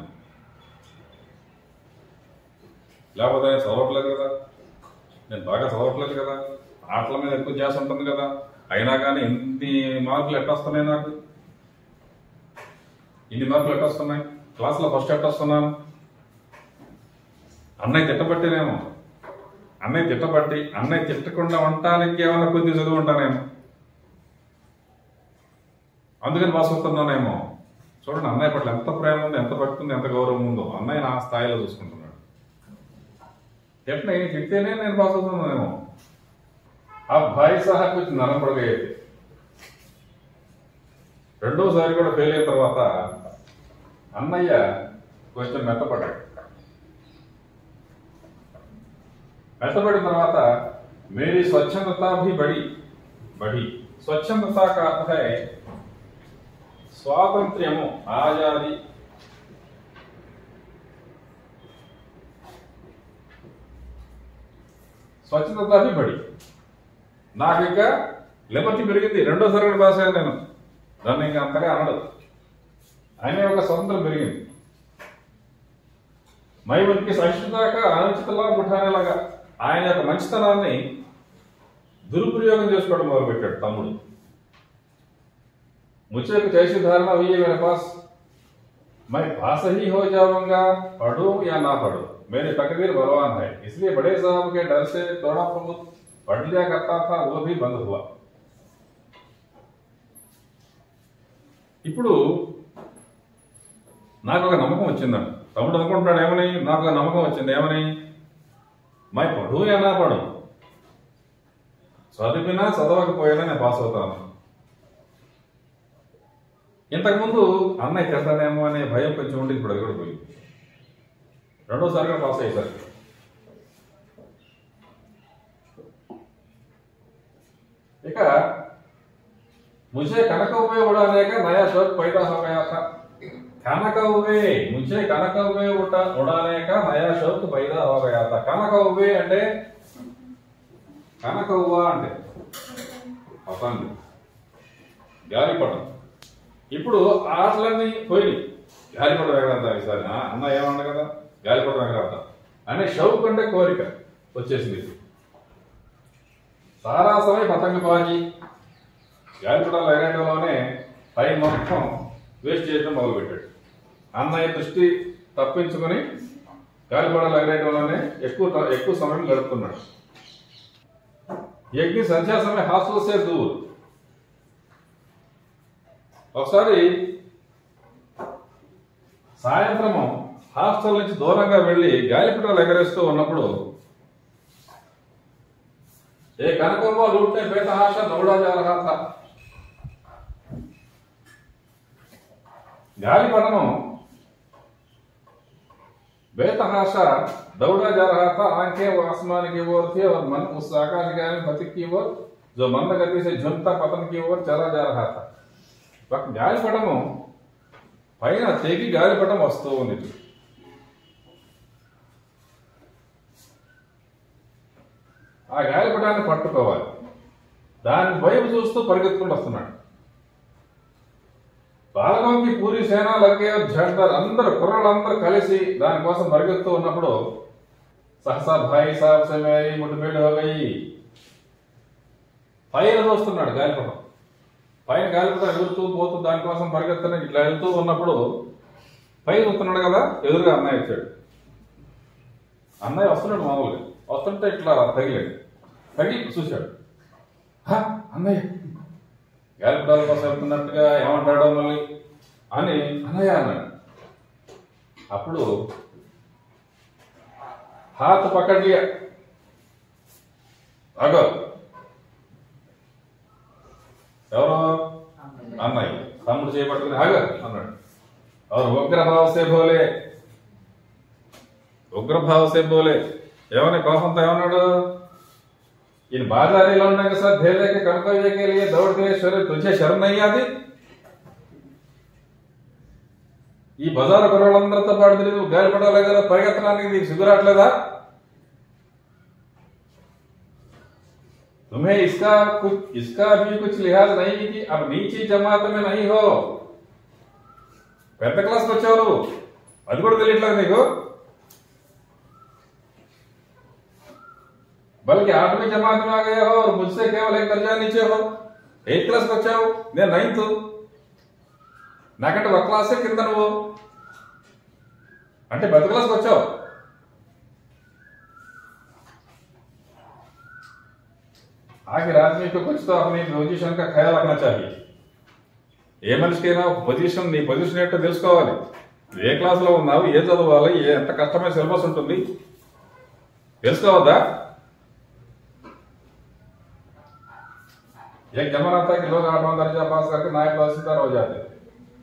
లేకపోతే నేను చదవట్లేదు కదా నేను బాగా చదవట్లేదు కదా ఆటల మీద ఎక్కువ చేసి ఉంటుంది కదా అయినా కానీ ఎన్ని మార్కులు ఎట్టొస్తున్నాయి నాకు ఇన్ని మార్కులు ఎట్టొస్తున్నాయి క్లాస్లో ఫస్ట్ ఎట్టొస్తున్నాను అన్నయ్య తిట్టబట్టినేమో అన్నయ్య తిట్టబట్టి అన్నయ్య తిట్టకుండా ఉండటానికి ఏమైనా కొద్ది చదువు ఉంటానేమో అందుకని పాస్ అవుతున్నానేమో చూడండి అన్నయ్య పట్ల ఎంత ప్రేమ ఉంది ఎంత భక్తి ఉంది ఎంత గౌరవం ఉందో అన్నయ్య నా స్థాయిలో చూసుకుంటున్నాడు ఎట్లా ఈయన తిడితేనే నేను పాస్ అవుతున్నానేమో ఆ భాయ్ సహా కొంచెం నరం పడగయ్యేది రెండోసారి కూడా ఫెయిల్ అయిన తర్వాత అన్నయ్య కొంచెం మెత్తపడ్డాడు మెత్తపడిన తర్వాత మేరీ స్వచ్ఛందత भी बड़ी बड़ी స్వచ్ఛందత का अर्थ है స్వాతంత్ర్యము ఆజాది స్వచ్ఛందత भी बड़ी నాకు ఇంకా లిబర్టీ పెరిగింది రెండోసారి కూడా పాస్ అయ్యాను నేను దాన్ని ఇంకా అంతగా అనడు ఆయన యొక్క స్వతంత్రం పెరిగింది మై ఉనికి సహిష్ణుదాకా అనుచిత లాభం ఉఠానేలాగా ఆయన యొక్క మంచితనాన్ని దురుపయోగం చేసుకోవడం మొదలుపెట్టాడు తమ్ముడు मुझे कुछ ऐसी धारणा हुई है मेरे पास मैं पास ही हो जाऊंगा पढ़ूं या ना पढ़ूं मेरी तकदीर बलवान है इसलिए बड़े साहब के डर से थोड़ा बहुत पढ़ लिया करता था वो भी बंद हुआ ఇప్పుడు నాకు ఒక నమ్మకం వచ్చిందంట తమ్ముడు అనుకుంటున్నాడు ఏమని నాకు ఒక నమ్మకం వచ్చింది ఏమని మై పడు ఎలా పడు చదివినా చదవకపోయినా నేను పాస్ అవుతాను ఇంతకుముందు అన్నయ్య తిడతానేమో అనే భయం కొంచెం ఉండి ఇప్పుడు అది కూడా పోయింది రెండోసారి కూడా పాస్ అయ్యేసరికి ఇక मुझे कनक हुए उड़ाने का नया शौक पैदा हो गया था कनक हुए मुझे कनक हुए उड़ा उड़ाने का नया शौक पैदा हो गया था कनक हुए అంటే కనక ఉవ్వ అంటే పతంగి గాలిపటం ఇప్పుడు ఆటలన్నీ పోయి గాలిపటం ఎగరద్దాం ఈసారి ఆ, అన్న ఏమన్నా కదా గాలిపటం ఎగరద్దాం అనే షౌక్ అంటే కోరిక వచ్చేసింది సారా సమయం పతంగబాజీ గాలిపటాలు ఎగరడంలోనే టైం మొత్తం వేస్ట్ చేయడం మొదలుపెట్టాడు అన్నయ్య దృష్టి తప్పించుకొని గాలిపటాలు ఎగరేయడంలోనే ఎక్కువ ట- ఎక్కువ సమయం గడుపుతున్నాడు యజ్ఞ సంధ్యా సమయం హాస్టల్సే దూర్ ఒకసారి సాయంత్రము హాస్టల్ నుంచి దూరంగా వెళ్ళి గాలిపటాలు ఎగరేస్తూ ఉన్నప్పుడు ఏ కనకమ్మ లూట్నే బేట హాష దౌడా जा रहा था गालीपटम बेतहाशा दौड़ा जा रहा था आंखें वो आसमान की ओर थी और मन उस आकाश गाली पथिक की ओर जो मंद गति से झुमता पतन की ओर चला जा रहा था ఒక గాలిపటము పైన తెగి గాలిపటం వస్తూ ఉంది ఆ గాలిపటాన్ని పట్టుకోవాలి దాని వైపు చూస్తూ పరిగెత్తుకుంటూ వస్తున్నాడు బాలగంకి పూరి సేన లగే జండర్ అందరు కుర్రలందరూ కలిసి దానికోసం పరిగెత్తూ ఉన్నప్పుడు సహసా భాయ్ సాబ్ సే మేరీ ముట్టుబిడ్డ హోగయి పైన చూస్తున్నాడు గాలిపటం పైన గాలిపటం ఎగురుతూ పోతూ దానికోసం పరిగెత్తున ఇట్లా వెళ్తూ ఉన్నప్పుడు పైన చూస్తున్నాడు కదా ఎదురుగా అన్నయ్య వచ్చాడు అన్నయ్య వస్తున్నాడు మామూలుగా వస్తుంటే ఇట్లా తగిలాడు తగిలి చూశాడు "హా, అన్నయ్య గాలిపటాల కోసం వెళ్తున్నట్టుగా ఏమంటాడో మళ్ళీ అని అన్నయ్య అన్నాడు అప్పుడు హాత్ పక్కడ్ లియా అగో ఎవరు అన్నయ్య తమ్ముడు చేపట్టుకుని ఆగ అన్నాడు और उग्र भाव से बोले उग्र भाव से बोले ఏమని కోపంతో ఏమన్నాడు इन बाजारी लौटने के साथ धेले के कर्तव्य के लिए दौड़ते हुए शरीर तुझे शर्म नहीं आती ఈ బజారు కుర్రలందరితో పాటు తిరిగి గాలిపడాలి కదా పరిగెత్తడానికి నీకు సిగ్గురాట్లేదా तुम्हें इसका कुछ इसका भी कुछ लिहाज नहीं कि अब नीची जमात में नहीं हो పెద్ద క్లాస్కి వచ్చావు నువ్వు అది కూడా తెలియట్లేదు నీకు बल्कि आठवीं जमात में आ गए हो और मुझसे केवल एक दर्जा नीचे हो ఎయిత్ క్లాస్కి వచ్చావు నేను నైన్త్ నాకంటే ఒక క్లాసే కింద నువ్వు అంటే పెద్ద క్లాస్కి వచ్చావు आखिर आदमी को कुछ तो अपनी पोजीशन का ख्याल रखना चाहिए ఏ మనిషికైనా ఒక పొజిషన్ నీ పొజిషన్ ఏంటో తెలుసుకోవాలి నువ్వు ఏ క్లాస్లో ఉన్నావు ఏ చదవాలి ఏ ఎంత కష్టమైన సిలబస్ ఉంటుంది తెలుసుకోవద్దా एक जमाना था कि लोग आठवां दर्जा पास करके नायक तहसीलदार हो जाते थे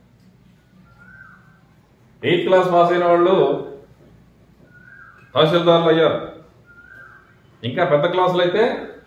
ఎయిత్ క్లాస్ పాస్ అయిన వాళ్ళు తహసీల్దార్లు అయ్యారు ఇంకా పెద్ద క్లాసులు అయితే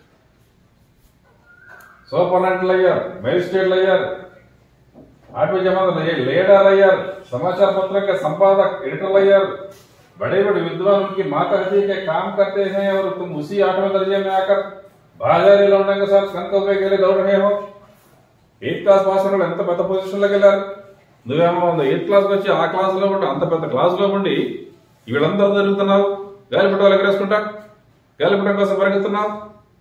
సూపరింటెండెంట్లు అయ్యారు మేజిస్ట్రేట్లు అయ్యారు आठवीं जमात में ये लीडर अय्यर समाचार पत्र के संपादक एडिटर अय्यर बड़े बड़े विद्वान उनकी माता कहती है कि काम करते हैं और तुम उसी आठवें दर्जे में आकर बाजारी लौटने के साथ कंकोपे के लिए दौड़ रहे हो ఎయిత్ క్లాస్ పాస్ అయిన వాళ్ళు ఎంత పెద్ద పొజిషన్లోకి వెళ్ళారు నువ్వేమో ఎయిత్ క్లాస్కి వచ్చి ఆ క్లాసులో ఉండి అంత పెద్ద క్లాసులో ఉండి వీళ్ళందరూ జరుగుతున్నావు గాలిపటాలు ఎగరేసుకుంటా గాలిపటం కోసం పరిగెత్తున్నావు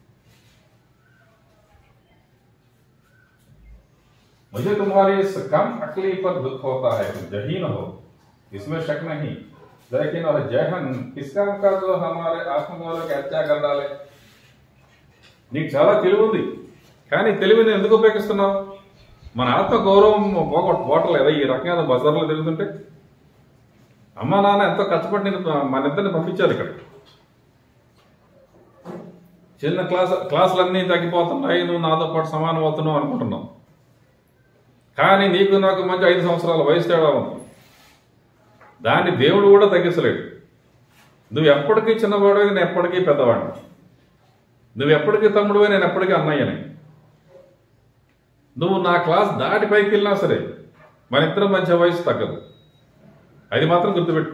मुझे तुम्हारी इस कम अकली पर दुख होता है तुम जहीन हो इसमें शक नहीं लेकिन और जहन किस काम का जो हमारे आत्मगौरव के हत्या कर डाले నీకు చాలా తెలివి ఉంది కానీ తెలివిని ఎందుకు ఉపయోగిస్తున్నావు మన ఆత్మ గౌరవం పోగొట్ పోవట్లేదా ఈ రకంగా బజార్లో తిరుగుతుంటే అమ్మా నాన్న ఎంతో కష్టపడి నేను మన ఇద్దరిని పంపించారు ఇక్కడ చిన్న క్లాస్ క్లాసులన్నీ తగ్గిపోతున్నాయి నువ్వు నాతో పాటు సమానం అవుతున్నావు అనుకుంటున్నావు కానీ నీకు నాకు మధ్య ఐదు సంవత్సరాల వయసు తేడా ఉంది దాన్ని దేవుడు కూడా తగ్గించలేడు నువ్వు ఎప్పటికీ చిన్నవాడివి నేను ఎప్పటికీ పెద్దవాడిని నువ్వు ఎప్పటికీ తమ్ముడివే నేను ఎప్పటికీ అన్నయ్యని నువ్వు నా క్లాస్ దాటి పైకి వెళ్ళినా సరే మన ఇద్దరం మధ్య వయసు తగ్గదు అది మాత్రం గుర్తుపెట్టుకో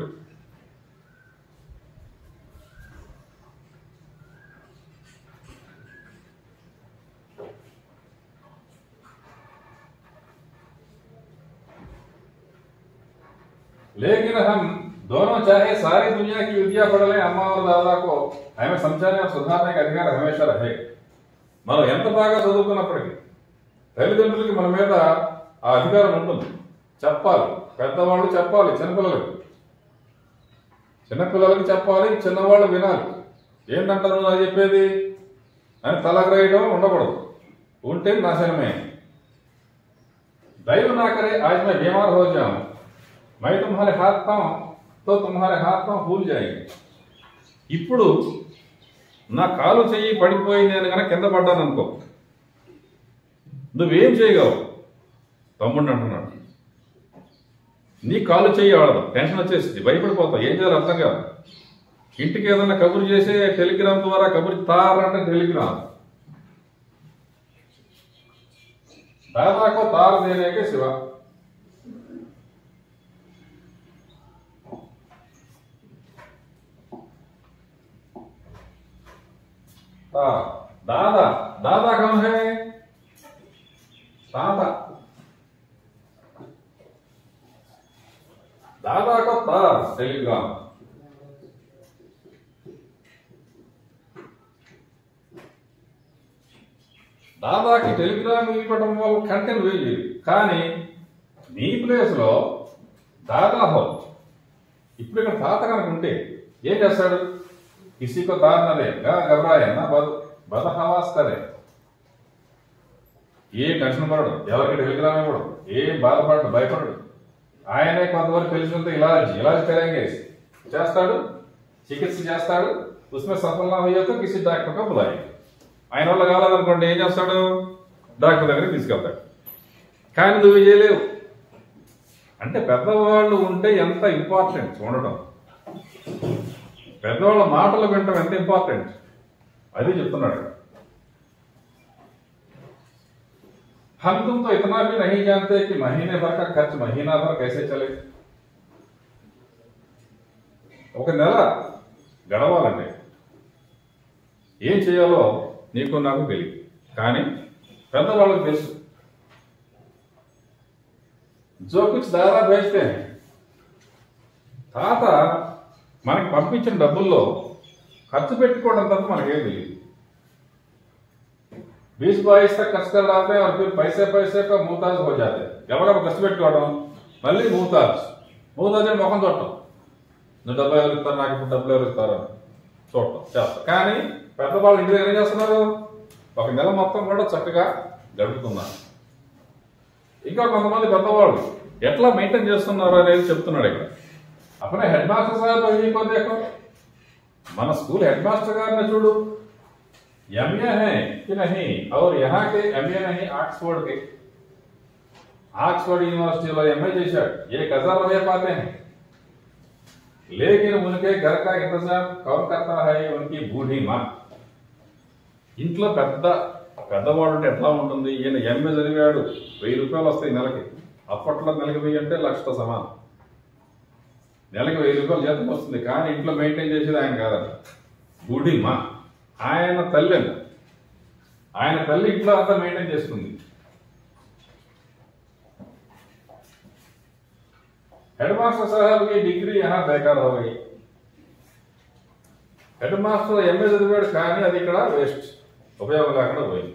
लेकिन हम दोनों चाहे सारी दुनिया की विद्या पढ़ लें अम्मा और दादा को हमें समझाने और सुधारने का अधिकार हमेशा रहेगा మనం ఎంత బాగా చదువుకున్నప్పటికీ తల్లిదండ్రులకి మన మీద ఆ అధికారం ఉంటుంది చెప్పాలి పెద్దవాళ్ళు చెప్పాలి చిన్నపిల్లలకి చిన్నపిల్లలకి చెప్పాలి చిన్నవాళ్ళు వినాలి ఏంటంటారు నాకు చెప్పేది అని తలగ్రయడం ఉండకూడదు ఉంటే నాశనమే दैव ना करे आज मैं बीमार हो जाऊं मैं तुम्हारे हाथ पाऊं तो तुम्हारे हाथ पांव भूल जाएंगे ఇప్పుడు నా కాలు చెయ్యి పడిపోయి నేను కనుక కింద పడ్డాను అనుకో నువ్వేం చేయగలవు తమ్ముడిని అంటున్నాడు నీ కాలు చెయ్యి ఆడదు టెన్షన్ వచ్చేసింది భయపడిపోతావు ఏం చేయాలి అర్థం కాదు ఇంటికి ఏదన్నా కబురు చేసే టెలిగ్రామ్ ద్వారా కబురు తారంటే టెలిగ్రామ్ दादा को तार देने के सिवा तार दादा दादा कौन है दादा दादा को तार टेलीग्राम దాదాకి టెలిగ్రామ్ ఇవ్వడం వల్ల కంటెంట్ వేయలేదు కానీ నీ ప్లేస్లో దాదా హో ఇప్పుడు ఇక్కడ తాత కనుక ఉంటే ఏం చేస్తాడు కిసీకో దారినలే గా గబరాయన్న బద బదహవాస్ కరే ఏ టెన్షన్ పడడు ఎవరికి టెలిగ్రామ్ ఇవ్వడు ఏం బాధపడడు భయపడడు ఆయనే కొంతవరకు తెలిసినంత ఇలాజ్ ఇలాజ్ కరేంగే చేస్తాడు చికిత్స చేస్తాడు ఉస్మే సఫల్ నా హోయో తో కిసి డాక్టర్ కా బులాయి ఆయన వల్ల కాలేదనుకోండి ఏం చేస్తాడు డాక్టర్ దగ్గరికి తీసుకెళ్తాడు కానీ నువ్వు చేయలేవు అంటే పెద్దవాళ్ళు ఉంటే ఎంత ఇంపార్టెంట్ చూడటం పెద్దవాళ్ళ మాటలు వినటం ఎంత ఇంపార్టెంట్ అది చెప్తున్నాడు हम तुम तो इतना भी नहीं जानते कि महीने भर का खर्च महीना भर कैसे चले ఒక నెల గడవాలండి ఏం చేయాలో నీకు నాకు తెలియదు కానీ పెద్దవాళ్ళకి తెలుసు జో కుచ్ దారా భేజ్తే హై. తాత మనకి పంపించిన డబ్బుల్లో ఖర్చు పెట్టుకోవడం తప్ప మనకేం తెలియదు बीस बाईस तक खर्च कर डालते हैं और फिर पैसे पैसे का मुहताज हो जाते हैं ఎవరెవరు ఖర్చు పెట్టుకోవడం మళ్ళీ ముహతాజ్ ముహతాజ్ అని ముఖం చూడటం నువ్వు డబ్బు ఎవరు ఇస్తారు నాకు ఇప్పుడు డబ్బులు ఎవరు ఇస్తారు అని చూడటం చేస్తారు కానీ పెద్దవాళ్ళు ఇంటి దగ్గర ఏం చేస్తున్నారు ఒక నెల మొత్తం కూడా చక్కగా గడుపుతున్నారు ఇంకా కొంతమంది పెద్దవాళ్ళు ఎట్లా మెయింటైన్ చేస్తున్నారు అనేది చెప్తున్నాడు ఇక్కడ అప్పుడే హెడ్ మాస్టర్ సార్ को देखो మన స్కూల్ హెడ్ మాస్టర్ గారిని చూడు एमए है कि नहीं और यहाँ के एमए नहीं ऑक्सफोर्ड के ऑक्सफोर्ड यूनिवर्सिटी वाले एमए చేశాడు एक हजार रुपये पाते हैं लेकिन उनके घर का इंतजाम कौन करता है उनकी बूढ़ी माँ ఇంట్లో పెద్ద పెద్దవాడు అంటే ఎట్లా ఉంటుంది ఈయన ఎంఏ చదివాడు వెయ్యి రూపాయలు వస్తాయి నెలకి అప్పట్లో నెలకి వెయ్యి అంటే లక్షతో సమానం నెలకి వెయ్యి రూపాయలు జీతం వస్తుంది కానీ ఇంట్లో మెయింటైన్ చేసేది ఆయన కాదంట బూఢీ మా ఆయన తల్లి అంట ఆయన తల్లి ఇంట్లో అంతా మెయింటైన్ చేస్తుంది हेड मास्टर साहब की डिग्री यहाँ बेकार हो गई హెడ్ మాస్టర్ ఎంఏ చదివాడు కానీ అది ఇక్కడ వేస్ట్ ఉపయోగం లేకుండా పోయింది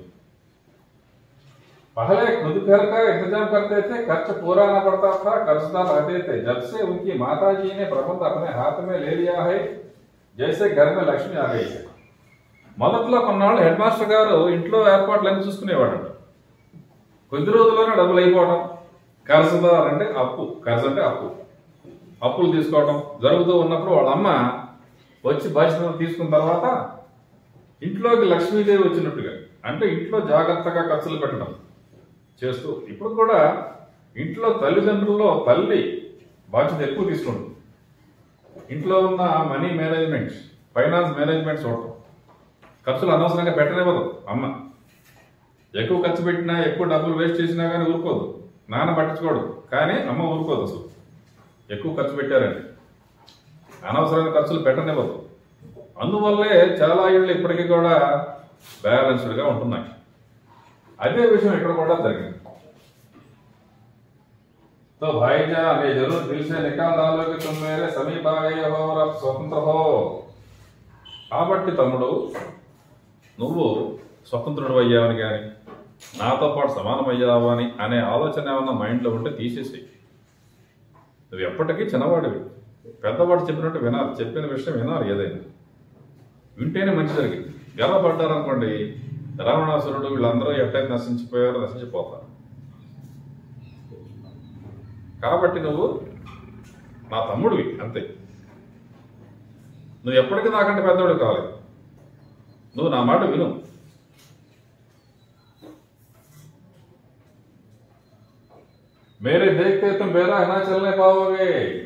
पहले खुद घर का इंतजाम करते थे खर्च पूरा न पड़ता था कर्जदार रहते थे जब से उनकी माता जी ने प्रबंध अपने हाथ में ले लिया है जैसे घर में लक्ष्मी आ गई है మొదట్లో కొన్నాళ్ళు హెడ్ మాస్టర్ గారు ఇంట్లో ఏర్పాట్లన్నీ చూసుకునేవాడంట కొద్ది రోజుల్లోనే డబ్బులు అయిపోవడం కర్జదార్ అంటే అప్పు కర్జ అంటే అప్పు అప్పులు తీసుకోవడం జరుగుతూ ఉన్నప్పుడు వాళ్ళ అమ్మ వచ్చి బాధ్యతలు తీసుకున్న తర్వాత ఇంట్లోకి లక్ష్మీదేవి వచ్చినట్టుగా అంటే ఇంట్లో జాగ్రత్తగా ఖర్చులు పెట్టడం చేస్తూ ఇప్పుడు కూడా ఇంట్లో తల్లిదండ్రుల్లో తల్లి బాధ్యత ఎక్కువ తీసుకుంటుంది ఇంట్లో ఉన్న మనీ మేనేజ్మెంట్ ఫైనాన్స్ మేనేజ్మెంట్ చూడటం ఖర్చులు అనవసరంగా పెట్టనివ్వదు అమ్మ ఎక్కువ ఖర్చు పెట్టినా ఎక్కువ డబ్బులు వేస్ట్ చేసినా కానీ ఊరుకోదు నాన్న పట్టించుకోడు కానీ అమ్మ ఊరుకోదు అసలు ఎక్కువ ఖర్చు పెట్టారండి అనవసరమైన ఖర్చులు పెట్టనివ్వదు అందువల్లే చాలా ఇళ్ళు ఇప్పటికీ కూడా బ్యాలెన్స్డ్గా ఉంటున్నాయి అదే విషయం ఇక్కడ కూడా జరిగింది तो भाईजान ये जरूर दिल से निकाल डालो कि तुम मेरे समीप आ गए हो और अब स्वतंत्र हो కాబట్టి తమ్ముడు నువ్వు స్వతంత్రుడు అయ్యావని కానీ నాతో పాటు సమానం అయ్యావా అని అనే ఆలోచన ఏమన్నా మైండ్లో ఉంటే తీసేసి నువ్వు ఎప్పటికీ చిన్నవాడివి పెద్దవాడు చెప్పినట్టు వినాలి చెప్పిన విషయం వినాలి ఏదైనా వింటేనే మంచి జరిగింది గర్వపడ్డారనుకోండి రావణాసురుడు వీళ్ళందరూ ఎట్టయితే నశించిపోయారో నశించిపోతారు కాబట్టి నువ్వు నా తమ్ముడివి అంతే నువ్వు ఎప్పటికీ నాకంటే పెద్దవాడు కావాలి నువ్వు నా మాట విను मेरे देखते तुम बेरा ना चलने पाओगे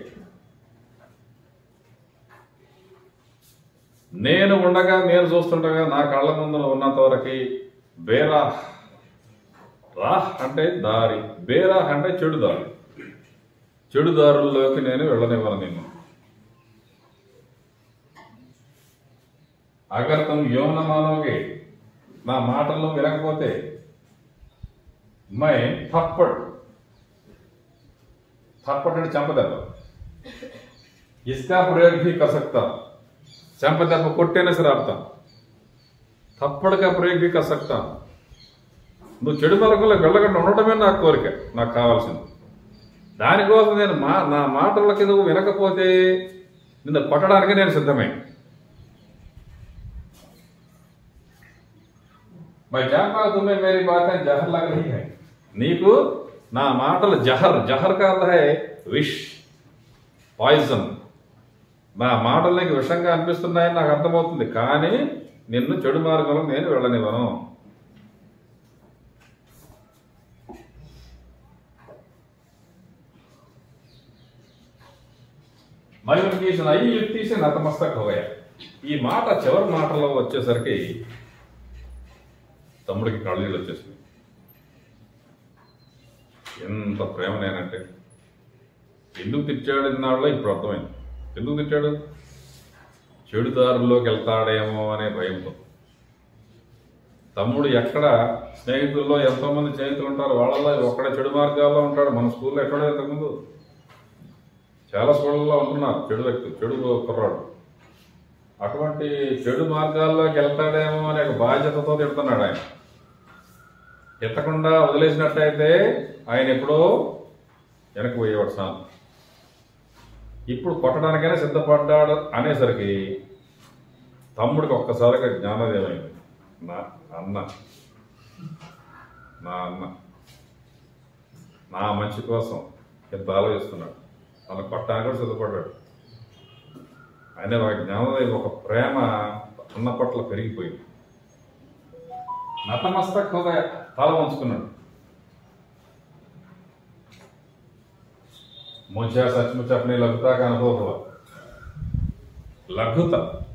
నేను ఉండగా నేను చూస్తుండగా నా కళ్ళ ముందు ఉన్నంత వరకు బేరా రాహ్ అంటే దారి బేరా అంటే చెడు దారి చెడు దారుల్లోకి నేను వెళ్ళనివ్వను నిన్ను అగర్ తుమ్ యోన మానోగే నా మాటలు వినకపోతే మై థప్పడ్ థప్పడ్ అంటే చంపదెబ్బ इसका प्रयोग भी कर सकता చెంపదెబ్బ కొట్టేనే సరే అర్థం తప్పడుగా ప్రయోగ भी कर सकता నువ్వు చెడు మార్గంలో వెళ్ళకుండా ఉండటమే నాకు కోరిక నాకు కావాల్సింది దానికోసం నేను మా నా మాటలకి నువ్వు వినకపోతే నిన్ను కొట్టడానికి నేను సిద్ధమే मैं जानता हूं तुम्हें मेरी बातें जहर लग रही है నీకు నా మాటలు జహర్ జహర్ का अर्थ है విష్ పాయిజన్ నా మాటలు నీకు విషంగా అనిపిస్తున్నాయని నాకు అర్థమవుతుంది కానీ నిన్ను చెడు మార్గంలో నేను వెళ్ళనివ్వను మరి మనకి అయ్యి యుక్తీసి నతమస్తక్ హోయ ఈ మాట చివరి మాటలో వచ్చేసరికి తమ్ముడికి కళ్ళీళ్ళు వచ్చేసింది ఎంత ప్రేమ నేనంటే ఎందుకు తిట్టాడు ఇన్నాళ్ళలో ఇప్పుడు అర్థమైంది ఎందుకు తిట్టాడు చెడు దారుల్లోకి వెళ్తాడేమో అనే భయంతో తమ్ముడు ఎక్కడ స్నేహితుల్లో ఎంతో మంది స్నేహితులు ఉంటారు వాళ్ళలో ఒక్కడ చెడు మార్గాల్లో ఉంటాడు మన స్కూల్లో ఎక్కడో ఇంతకుముందు చాలా స్కూళ్ళల్లో ఉంటున్నారు చెడు వ్యక్తులు చెడు కుర్రాడు అటువంటి చెడు మార్గాల్లోకి వెళ్తాడేమో అనే ఒక బాధ్యతతో తిడుతున్నాడు ఆయన ఎత్తకుండా వదిలేసినట్టయితే ఆయన ఎప్పుడో వెనక్కి పోయేవాడు స్నానం ఇప్పుడు కొట్టడానికైనా సిద్ధపడ్డాడు అనేసరికి తమ్ముడికి ఒక్కసారిగా జ్ఞానోదయమైంది నా అన్న నా అన్న నా మంచి కోసం ఎంత ఆలోచిస్తున్నాడు తన కొట్టడానికి కూడా సిద్ధపడ్డాడు ఆయన ఒక జ్ఞానోదయం ఒక ప్రేమ అన్న పట్ల పెరిగిపోయింది నతమస్తక్ హృదయ తల వంచుకున్నాడు मुझे सचमुच अपनी लघुता का अनुभव हुआ లఘుత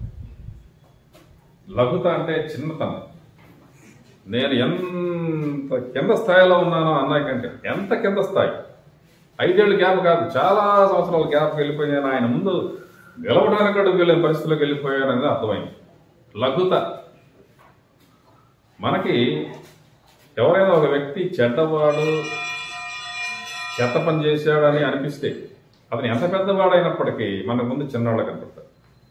లఘుత అంటే చిన్నతనం నేను ఎంత కింద స్థాయిలో ఉన్నానో అన్నయ్య కంటే ఎంత కింద స్థాయి ఐదేళ్ళు గ్యాప్ కాదు చాలా సంవత్సరాల గ్యాప్ వెళ్ళిపోయాను ఆయన ముందు గెలవడానికి అడుగు వెళ్ళిన పరిస్థితిలోకి వెళ్ళిపోయానని అర్థమైంది లఘుత మనకి ఎవరైనా ఒక వ్యక్తి చెడ్డవాడు చెత్త పని చేశాడని అనిపిస్తే అతను ఎంత పెద్దవాడైనప్పటికీ మన ముందు చిన్నవాళ్ళ కనపడతాడు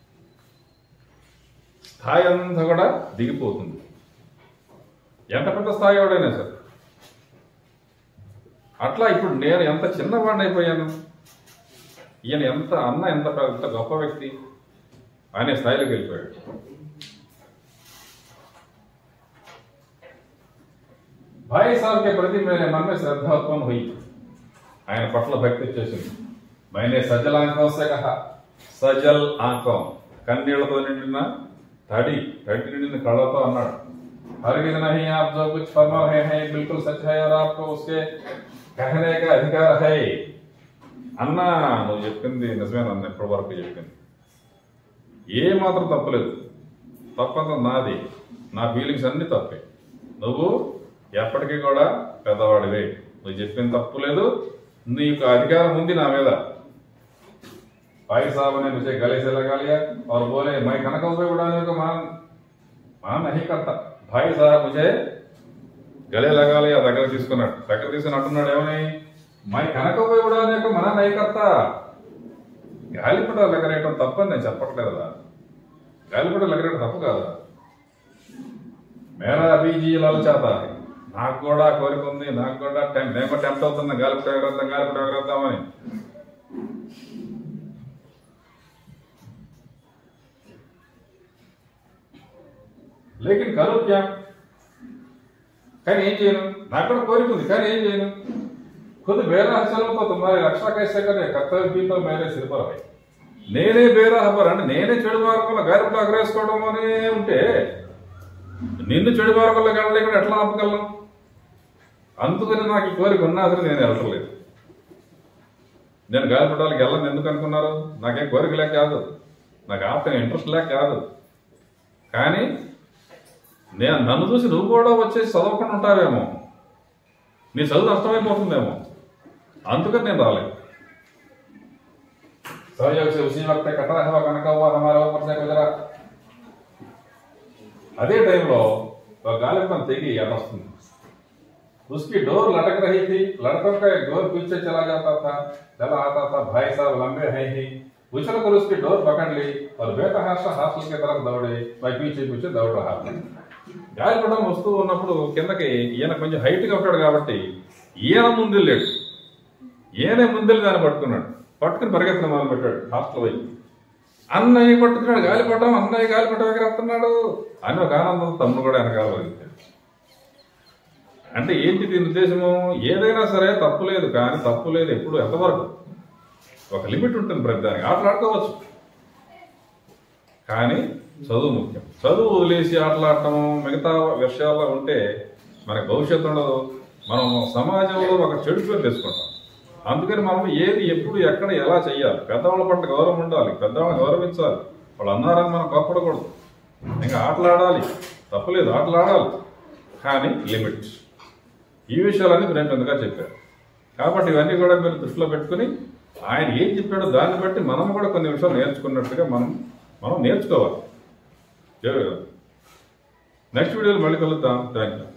స్థాయి అంతా కూడా దిగిపోతుంది ఎంత పెద్ద స్థాయి వాడైనా సరే అట్లా ఇప్పుడు నేను ఎంత చిన్నవాడిని అయిపోయాను ఈయన ఎంత అన్న ఎంత పెద్ద గొప్ప వ్యక్తి అనే స్థాయిలోకి వెళ్ళిపోయాడు భాయ్ సాబ్ के प्रति मेरे मन में श्रद्धा उत्पन्न हुई ఆయన పట్ల భక్తి వచ్చేసింది మైనే సజల్ ఆంకం సే కహా సజల్ ఆంకం కన్నీళ్లతో నిండిన తడి తడి నిండిన కళ్ళతో అన్నాడు हरगिज नहीं आप जो कुछ फरमा रहे हैं बिल्कुल सच है और आपको उसके कहने का अधिकार है అన్నా నువ్వు చెప్పింది నిజమే నన్ను ఎప్పటి వరకు చెప్పింది ఏ మాత్రం తప్పలేదు తప్పంత నాది నా ఫీలింగ్స్ అన్ని తప్పే నువ్వు ఎప్పటికీ కూడా పెద్దవాడివే నువ్వు చెప్పింది తప్పు లేదు నీకు అధికారం ఉంది నా మీద भाई साहब ने मुझे गले से लगा लिया और बोले मैं कनकों पे उड़ाने को मान मान नहीं करता भाई साहब मुझे గలే లగాలి ఆ దగ్గర తీసుకున్నాడు దగ్గర తీసుకుని అంటున్నాడు ఏమని మై కనకపో ఇవ్వడానికి మన నైకర్త గాలిపట లగరేయటం తప్పని నేను చెప్పట్లేదు కదా గాలిపట లగరేయటం తప్పు కాదా మేరా అభిజీ చేత నాకు కూడా కోరిక ఉంది నాకు కూడా టెం నేను కూడా టెంప్ట్ అవుతున్నా గాలిపట ఎగరేద్దాం గాలిపట ఎగరేద్దామని లేకిన్ కరో క్యా కానీ ఏం చేయను నాకు కూడా కోరిక ఉంది కానీ ఏం చేయను खुद बेरा चलो तो तुम्हारी रक्षा कैसे करे कर्तव्य भी तो मेरे सिर पर है నేనే బేరా హబర్ అంటే నేనే చెడు మార్గంలో గైరపట అగ్రేసుకోవడం అనే ఉంటే నిన్ను చెడు మార్గంలో వెళ్ళలేకుండా ఎట్లా ఆపగలను అందుకని నాకు ఈ కోరిక ఉన్నా సరే నేను వెళ్ళట్లేదు నేను గాలిపటాలకు వెళ్ళను ఎందుకు అనుకున్నారు నాకేం కోరిక లేక కాదు నాకు ఆప్తం ఇంట్రెస్ట్ లేక కాదు కానీ నేను నన్ను చూసి నువ్వు కూడా వచ్చేసి చదవకుండా ఉంటావేమో నీ చదువు నష్టమైపోతుందేమో అందుకని నేను రాలేదు सहयोग से उसी वक्त कटा हुआ कनका हुआ हमारे ऊपर से गुजरा అదే టైంలో ఒక గాలిపం తెగి ఎడొస్తుంది उसकी डोर लटक रही थी लड़कों का एक डोर पीछे चला जाता था चला आता था भाई साहब लंबे हैं ही उछल कर उसकी डोर पकड़ ली और बेतहाशा हासिल की तरफ दौड़े मैं पीछे पीछे दौड़ रहा था గాలిపటం వస్తూ ఉన్నప్పుడు కిందకి ఈయన కొంచెం హైట్ గా ఉంటాడు కాబట్టి ఈయన ముందులేడు ఈయనే ముందెళ్ళి దాన్ని పట్టుకున్నాడు పట్టుకుని పరిగెత్తడం మొదలు పెట్టాడు హాస్టల్ వైపు అన్నయ్య పట్టుకున్నాడు గాలిపటం అన్నయ్య గాలిపటం ఎగరేస్తున్నాడు అని ఒక ఆనందం తమ్ముడు కూడా వెనకాల పరిగెత్తాడు అంటే ఏంటి దీని ఉద్దేశము ఏదైనా సరే తప్పు లేదు కానీ తప్పు లేదు ఎప్పుడు ఎంతవరకు ఒక లిమిట్ ఉంటుంది ప్రతి దానికి ఆటలాడుకోవచ్చు కానీ చదువు ముఖ్యం చదువు వదిలేసి ఆటలాడటము మిగతా విషయాల్లో ఉంటే మనకి భవిష్యత్తు ఉండదు మనం సమాజంలో ఒక చెడు పేరు తెచ్చుకుంటాం అందుకని మనం ఏది ఎప్పుడు ఎక్కడ ఎలా చేయాలి పెద్దవాళ్ళ పట్ల గౌరవం ఉండాలి పెద్దవాళ్ళని గౌరవించాలి వాళ్ళు అన్నారని మనం కోప్పడకూడదు ఇంకా ఆటలాడాలి తప్పలేదు ఆటలాడాలి కానీ లిమిట్ ఈ విషయాలన్నీ ప్రేమచంద్రగా చెప్పారు కాబట్టి ఇవన్నీ కూడా మీరు దృష్టిలో పెట్టుకుని ఆయన ఏం చెప్పాడో దాన్ని బట్టి మనం కూడా కొన్ని విషయాలు నేర్చుకున్నట్టుగా మనం మనం నేర్చుకోవాలి నెక్స్ట్ వీడియోలో మళ్ళీ కలుద్దాం థ్యాంక్ యూ